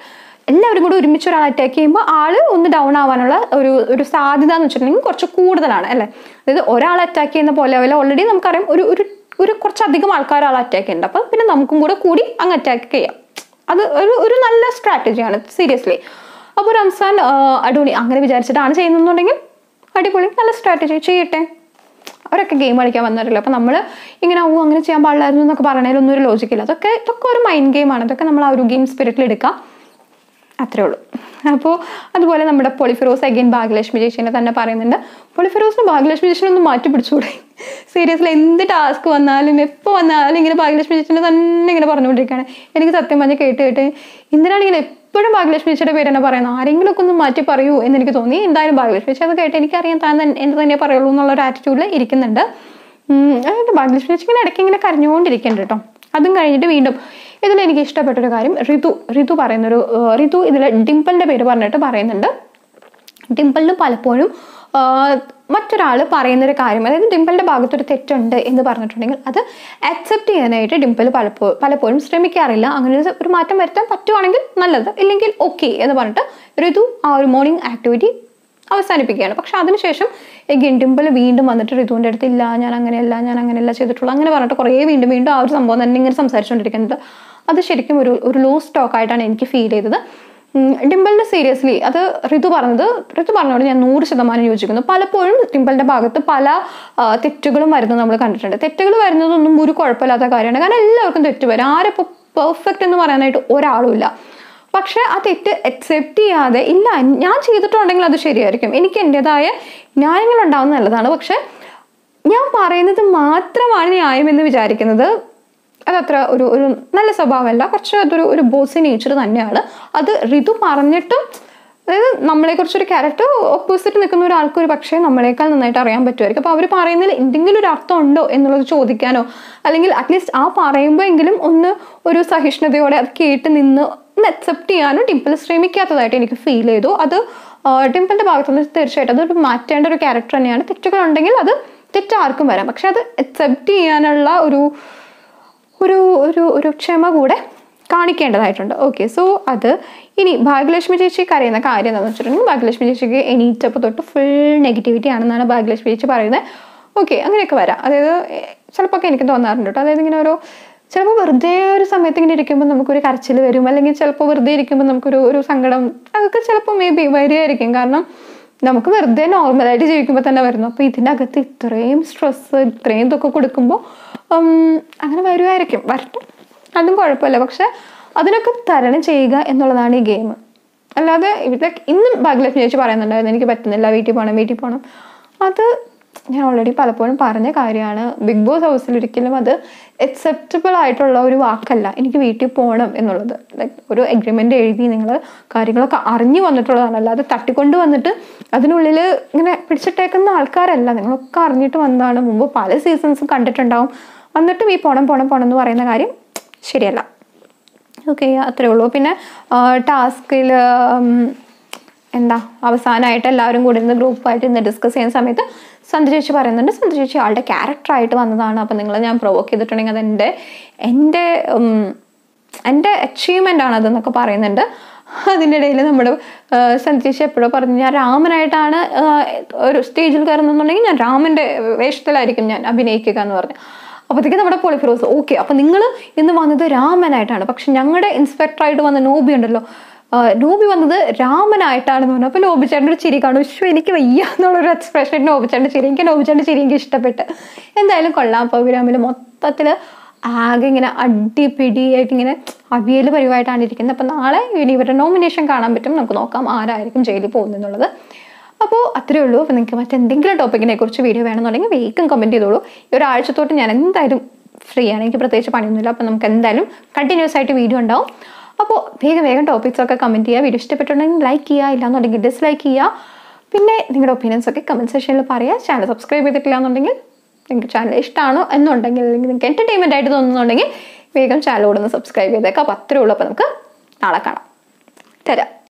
എല്ലാവരും കൂടി ഒരുമിച്ച് ഒരാൾ അറ്റാക്ക് ചെയ്യുമ്പോൾ ആള് ഒന്ന് ഡൗൺ ആവാനുള്ള ഒരു ഒരു സാധ്യത എന്ന് വെച്ചിട്ടുണ്ടെങ്കിൽ കുറച്ച് കൂടുതലാണ് അല്ലേ അതായത് ഒരാൾ അറ്റാക്ക് ചെയ്യുന്ന പോലെ പോലെ ഓൾറെഡി നമുക്കറിയാം ഒരു ഒരു ഒരു കുറച്ചധികം ആൾക്കാർ ആൾ അറ്റാക്ക് ചെയ്യുന്നുണ്ട് അപ്പം പിന്നെ നമുക്കും കൂടെ കൂടി അങ്ങ് അറ്റാക്ക് ചെയ്യാം അത് ഒരു ഒരു നല്ല സ്ട്രാറ്റജിയാണ് സീരിയസ്ലി അപ്പോൾ റംസാൻ ആ, അടൂണി അങ്ങനെ വിചാരിച്ചിട്ടാണ് ചെയ്യുന്നതെന്നുണ്ടെങ്കിൽ അടിപൊളി നല്ല സ്ട്രാറ്റജി ചെയ്യട്ടെ അവരൊക്കെ ഗെയിം കളിക്കാൻ വന്നവരല്ലോ അപ്പം നമ്മൾ ഇങ്ങനെ ഓ അങ്ങനെ ചെയ്യാൻ പാടില്ലായിരുന്നു എന്നൊക്കെ പറയണതിലൊന്നും ഒരു ലോജിക്കില്ല അതൊക്കെ ഇതൊക്കെ ഒരു മൈൻഡ് ഗെയിമാണ് അതൊക്കെ നമ്മൾ ആ ഒരു ഗെയിം സ്പിരിറ്റിൽ എടുക്കാം അത്രേ ഉള്ളൂ അപ്പോൾ അതുപോലെ നമ്മുടെ പൊളിഫിറോസ് അഗൈൻ ഭാഗ്യലക്ഷ്മി ചേച്ചീനെ തന്നെ പറയുന്നുണ്ട് പൊളിഫിറോസിന് ഭാഗ്യലക്ഷ്മി ചേച്ചിനെ ഒന്ന് മാറ്റി പിടിച്ചുകൂടെ സീരിയസ്ലി എന്ത് ടാസ്ക് വന്നാലും എപ്പോൾ വന്നാലും ഇങ്ങനെ ഭാഗ്യലക്ഷ്മി ചേച്ചിനെ തന്നെ ഇങ്ങനെ പറഞ്ഞുകൊണ്ടിരിക്കുകയാണ് എനിക്ക് സത്യം പറഞ്ഞ് കേട്ട് കേട്ട് എന്തിനാണ് ഇങ്ങനെ എപ്പോഴും ഭാഗ്യലക്ഷ്മി ചേച്ചിയുടെ പേര് തന്നെ പറയുന്നത് ആരെങ്കിലും ഒക്കെ ഒന്ന് മാറ്റി പറയൂ എന്ന് എനിക്ക് തോന്നി എന്തായാലും ഭാഗ്യലക്ഷ്മി ചേച്ചി അത് കേട്ട് എനിക്കറിയാം താൻ തന്നെ- എന്ത് തന്നെ പറയുള്ളൂ എന്നുള്ള ഒരു ആറ്റിറ്റ്യൂഡിൽ ഇരിക്കുന്നുണ്ട് ഉം, അതുകൊണ്ട് ഭാഗ്യലക്ഷ്മി ചേച്ചി ഇങ്ങനെ ഇടയ്ക്ക് ഇങ്ങനെ കരഞ്ഞുകൊണ്ടിരിക്കുന്നുണ്ട് കേട്ടോ അതും കഴിഞ്ഞിട്ട് വീണ്ടും ഇതിൽ എനിക്ക് ഇഷ്ടപ്പെട്ട ഒരു കാര്യം ഋതു ഋതു പറയുന്നൊരു ഏർ, ഋതു ഇതിൽ ഡിംപിളിന്റെ പേര് പറഞ്ഞിട്ട് പറയുന്നുണ്ട് ഡിംപിളിന് പലപ്പോഴും മറ്റൊരാൾ പറയുന്നൊരു കാര്യം അതായത് ഡിംപിളിന്റെ ഭാഗത്തൊരു തെറ്റുണ്ട് എന്ന് പറഞ്ഞിട്ടുണ്ടെങ്കിൽ അത് അക്സെപ്റ്റ് ചെയ്യാനായിട്ട് ഡിംപിൾ പലപ്പോഴും പലപ്പോഴും ശ്രമിക്കാറില്ല അങ്ങനെ ഒരു- ഒരു മാറ്റം വരുത്താൻ പറ്റുവാണെങ്കിൽ നല്ലത് ഇല്ലെങ്കിൽ ഓക്കെ എന്ന് പറഞ്ഞിട്ട് ഋതു ആ ഒരു മോർണിംഗ് ആക്ടിവിറ്റി അവസാനിപ്പിക്കുകയാണ് പക്ഷെ അതിനുശേഷം എഗെയിൻ ഡിംപിൾ വീണ്ടും വന്നിട്ട് ഋതുവിൻ്റെ അടുത്ത് ഇല്ല ഞാൻ അങ്ങനെയല്ല ഞാൻ അങ്ങനെയല്ല ചെയ്തിട്ടുള്ളൂ അങ്ങനെ പറഞ്ഞിട്ട് കുറേ വീണ്ടും വീണ്ടും ആ ഒരു സംഭവം തന്നെ ഇങ്ങനെ സംസാരിച്ചുകൊണ്ടിരിക്കുന്നത് അത് ശരിക്കും ഒരു ഒരു ലോ സ്റ്റോക്ക് ആയിട്ടാണ് എനിക്ക് ഫീൽ ചെയ്തത് ഉം, ഡിംപിളിന്റെ സീരിയസ്ലി അത് ഋതു പറഞ്ഞത് ഋതു പറഞ്ഞോട് ഞാൻ നൂറ് ശതമാനം യോജിക്കുന്നു പലപ്പോഴും ഡിംപിളിന്റെ ഭാഗത്ത് പല ആ, തെറ്റുകളും വരുന്നത് നമ്മൾ കണ്ടിട്ടുണ്ട് തെറ്റുകൾ വരുന്നതൊന്നും ഒരു കുഴപ്പമില്ലാത്ത കാര്യമാണ് കാരണം എല്ലാവർക്കും തെറ്റ് വരും ആരിപ്പോൾ പെർഫെക്റ്റ് എന്ന് പറയാനായിട്ട് ഒരാളും ഇല്ല പക്ഷെ ആ തെറ്റ് അക്സെപ്റ്റ് ചെയ്യാതെ ഇല്ല ഞാൻ ചെയ്തിട്ടുണ്ടെങ്കിൽ അത് ശരിയായിരിക്കും എനിക്ക് എൻ്റെതായ ന്യായങ്ങൾ ഉണ്ടാവുന്നത് നല്ലതാണ് പക്ഷെ ഞാൻ പറയുന്നത് മാത്രമാണ് ന്യായം എന്ന് വിചാരിക്കുന്നത് അതത്ര ഒരു ഒരു നല്ല സ്വഭാവമല്ല കുറച്ച് അതൊരു ഒരു ബോസി നേച്ചർ തന്നെയാണ് അത് ഋതു പറഞ്ഞിട്ടും അതായത് നമ്മളെക്കുറിച്ചൊരു ക്യാരക്ടർ ഓപ്പോസിറ്റ് നിൽക്കുന്ന ഒരാൾക്ക് ഒരു പക്ഷേ നമ്മളെക്കാൾ നന്നായിട്ട് അറിയാൻ പറ്റുമായിരിക്കും അപ്പോൾ അവർ പറയുന്നതിൽ എന്തെങ്കിലും ഒരു അർത്ഥം ഉണ്ടോ എന്നുള്ളത് ചോദിക്കാനോ അല്ലെങ്കിൽ അറ്റ്ലീസ്റ്റ് ആ പറയുമ്പോൾ എങ്കിലും ഒന്ന് ഒരു സഹിഷ്ണുതയോടെ അത് കേട്ട് നിന്ന് ഒന്ന് അക്സെപ്റ്റ് ചെയ്യാനോ ഡിംപിൾ ശ്രമിക്കാത്തതായിട്ട് എനിക്ക് ഫീൽ ചെയ്തു അത് ഡിംപിളിന്റെ ഭാഗത്തുനിന്ന് തീർച്ചയായിട്ടും അതൊരു മാറ്റേണ്ട ഒരു ക്യാരക്ടർ തന്നെയാണ് തെറ്റുകളുണ്ടെങ്കിൽ അത് തെറ്റാർക്കും വരാം പക്ഷെ അത് അക്സെപ്റ്റ് ചെയ്യാനുള്ള ഒരു ഒരു ഒരു ഒരു ക്ഷമ കൂടെ കാണിക്കേണ്ടതായിട്ടുണ്ട് ഓക്കെ സോ അത് ഇനി ഭാഗ്യലക്ഷ്മി ചേച്ചി കരയുന്ന കാര്യം എന്താണെന്ന് വെച്ചിട്ടുണ്ടെങ്കിൽ ഭാഗ്യലക്ഷ്മി ചേച്ചിക്ക് എണീറ്റപ്പോൾ തൊട്ട് ഫുൾ നെഗറ്റിവിറ്റി ആണെന്നാണ് ഭാഗ്യലക്ഷ്മി ചേച്ചി പറയുന്നത് ഓക്കെ അങ്ങനെയൊക്കെ വരാം അതായത് ചിലപ്പോൾ ഒക്കെ എനിക്ക് തോന്നാറുണ്ട് കേട്ടോ അതായത് ഇങ്ങനെ ഒരു ചിലപ്പോൾ വെറുതെ ഒരു സമയത്ത് ഇങ്ങനെ ഇരിക്കുമ്പോൾ നമുക്കൊരു കരച്ചിൽ വരും അല്ലെങ്കിൽ ചിലപ്പോൾ വെറുതെ ഇരിക്കുമ്പോൾ നമുക്കൊരു ഒരു സങ്കടം അതൊക്കെ ചിലപ്പോൾ മേ ബി വരികയായിരിക്കും കാരണം നമുക്ക് വെറുതെ നോർമലായിട്ട് ജീവിക്കുമ്പോൾ തന്നെ വരുന്നു അപ്പോൾ ഇതിൻ്റെ അകത്ത് ഇത്രയും സ്ട്രെസ് ഇത്രയും ഇതൊക്കെ കൊടുക്കുമ്പോൾ ഉം, അങ്ങനെ വരുമായിരിക്കും വരട്ടെ അതും കുഴപ്പമില്ല പക്ഷെ അതിനൊക്കെ തരണം ചെയ്യുക എന്നുള്ളതാണ് ഈ ഗെയിം അല്ലാതെ ഇവിടെ ഇന്നും ഭാഗ്യലക്ഷ്മി ചേച്ചി പറയുന്നുണ്ടായിരുന്നു എനിക്ക് പറ്റുന്നില്ല വീട്ടിൽ പോകണം വീട്ടിൽ പോകണം അത് ഞാൻ ഓൾറെഡി പലപ്പോഴും പറഞ്ഞ കാര്യമാണ് ബിഗ് ബോസ് ഹൗസിൽ ഒരിക്കലും അത് അക്സെപ്റ്റബിൾ ആയിട്ടുള്ള ഒരു വാക്കല്ല എനിക്ക് വീട്ടിൽ പോകണം എന്നുള്ളത് ലൈക്ക് ഒരു എഗ്രിമെൻ്റ് എഴുതി നിങ്ങൾ കാര്യങ്ങളൊക്കെ അറിഞ്ഞു വന്നിട്ടുള്ളതാണ് അല്ലാതെ തട്ടിക്കൊണ്ട് വന്നിട്ട് അതിനുള്ളിൽ ഇങ്ങനെ പിടിച്ചിട്ടേക്കുന്ന ആൾക്കാരല്ല നിങ്ങളൊക്കെ അറിഞ്ഞിട്ട് വന്നതാണ് മുമ്പ് പല സീസൺസും കണ്ടിട്ടുണ്ടാവും എന്നിട്ടും ഈ പോണം പോണം പോണം എന്ന് പറയുന്ന കാര്യം ശരിയല്ല ഓക്കെ അത്രേ ഉള്ളൂ പിന്നെ ടാസ്കിൽ എന്താ അവസാനമായിട്ട് എല്ലാവരും കൂടി ഇരുന്ന് ഗ്രൂപ്പായിട്ട് ഇന്ന് ഡിസ്കസ് ചെയ്യുന്ന സമയത്ത് സന്ധ്യ ചേച്ചി പറയുന്നുണ്ട് സന്ധ്യ ചേച്ചി ആളുടെ ക്യാരക്ടറായിട്ട് വന്നതാണ് അപ്പം നിങ്ങൾ ഞാൻ പ്രൊവോക്ക് ചെയ്തിട്ടുണ്ടെങ്കിൽ അതെൻ്റെ എൻ്റെ ഉം, എൻ്റെ അച്ചീവ്മെൻ്റ് ആണ് അതെന്നൊക്കെ പറയുന്നുണ്ട് അതിൻ്റെ ഇടയിൽ നമ്മുടെ ആ, സന്ധ്യ ചേച്ചി എപ്പോഴും പറഞ്ഞു ഞാൻ രാമനായിട്ടാണ് ആ, ഒരു സ്റ്റേജിൽ കയറുന്നുണ്ടെങ്കിൽ ഞാൻ രാമൻ്റെ വേഷത്തിലായിരിക്കും ഞാൻ അഭിനയിക്കുക എന്ന് പറഞ്ഞു അപ്പോഴത്തേക്ക് നമ്മുടെ പോളിഫിറോസ് ഓക്കെ അപ്പം നിങ്ങൾ ഇന്ന് വന്നത് രാമനായിട്ടാണ് പക്ഷെ ഞങ്ങളുടെ ഇൻസ്പെക്ടറായിട്ട് വന്ന നോബി ഉണ്ടല്ലോ ആ, നോബി വന്നത് രാമനായിട്ടാണെന്ന് പറഞ്ഞു അപ്പോൾ നോബിച്ചേട്ടൻ്റെ ഒരു ചിരി കാണും വിശ്വ എനിക്ക് വയ്യ എന്നുള്ളൊരു എക്സ്പ്രഷൻ നോബിച്ചേട്ടൻ്റെ ചിരി എനിക്ക് നോബിച്ചേട്ടൻ്റെ ചിരി എനിക്ക് ഇഷ്ടപ്പെട്ട് എന്തായാലും കൊള്ളാം പ്രോഗ്രാമിൽ മൊത്തത്തിൽ ആകെ ഇങ്ങനെ അടിപിടിയായിട്ട് ഇങ്ങനെ അവിയൽ പരിവായിട്ടാണ് ഇരിക്കുന്നത് അപ്പം നാളെ ഇനി ഇവരുടെ നോമിനേഷൻ കാണാൻ പറ്റും നമുക്ക് നോക്കാം ആരായിരിക്കും ജയിലിൽ പോകുന്നെന്നുള്ളത് അപ്പോൾ അത്രേ ഉള്ളൂ അപ്പോൾ നിങ്ങൾക്ക് മറ്റെന്തെങ്കിലും ടോപ്പിക്കിനെ കുറിച്ച് വീഡിയോ വേണമെന്നുണ്ടെങ്കിൽ വേഗം കമൻറ്റ് ചെയ്തോളൂ ഈ ഒരാഴ്ചത്തോട്ട് ഞാൻ എന്തായാലും ഫ്രീ ആണ് എനിക്ക് പ്രത്യേകിച്ച് പണിയൊന്നുമില്ല അപ്പോൾ നമുക്ക് എന്തായാലും കണ്ടിന്യൂസ് ആയിട്ട് വീഡിയോ ഉണ്ടാവും അപ്പോൾ വേഗം വേഗം ടോപ്പിക്സ് ഒക്കെ കമൻറ്റ് ചെയ്യുക വീഡിയോ ഇഷ്ടപ്പെട്ടുണ്ടെങ്കിൽ ലൈക്ക് ചെയ്യുക ഇല്ലാന്നുണ്ടെങ്കിൽ ഡിസ്ലൈക്ക് ചെയ്യുക പിന്നെ നിങ്ങളുടെ ഒപ്പീനിയൻസ് ഒക്കെ കമൻറ്റ് സെക്ഷനിൽ പറയുക ചാനൽ സബ്സ്ക്രൈബ് ചെയ്തിട്ടില്ല എന്നുണ്ടെങ്കിൽ നിങ്ങൾക്ക് ചാനൽ ഇഷ്ടമാണോ എന്നുണ്ടെങ്കിൽ അല്ലെങ്കിൽ നിങ്ങൾക്ക് എൻ്റർടൈൻമെൻ്റ് ആയിട്ട് തോന്നുന്നുണ്ടെങ്കിൽ വേഗം ചാനൽ കൂടെ ഒന്ന് സബ്സ്ക്രൈബ് ചെയ്തേക്കാം അപ്പോൾ അത്രേ ഉള്ളൂ അപ്പോൾ നമുക്ക് നാളെ കാണാം തരാം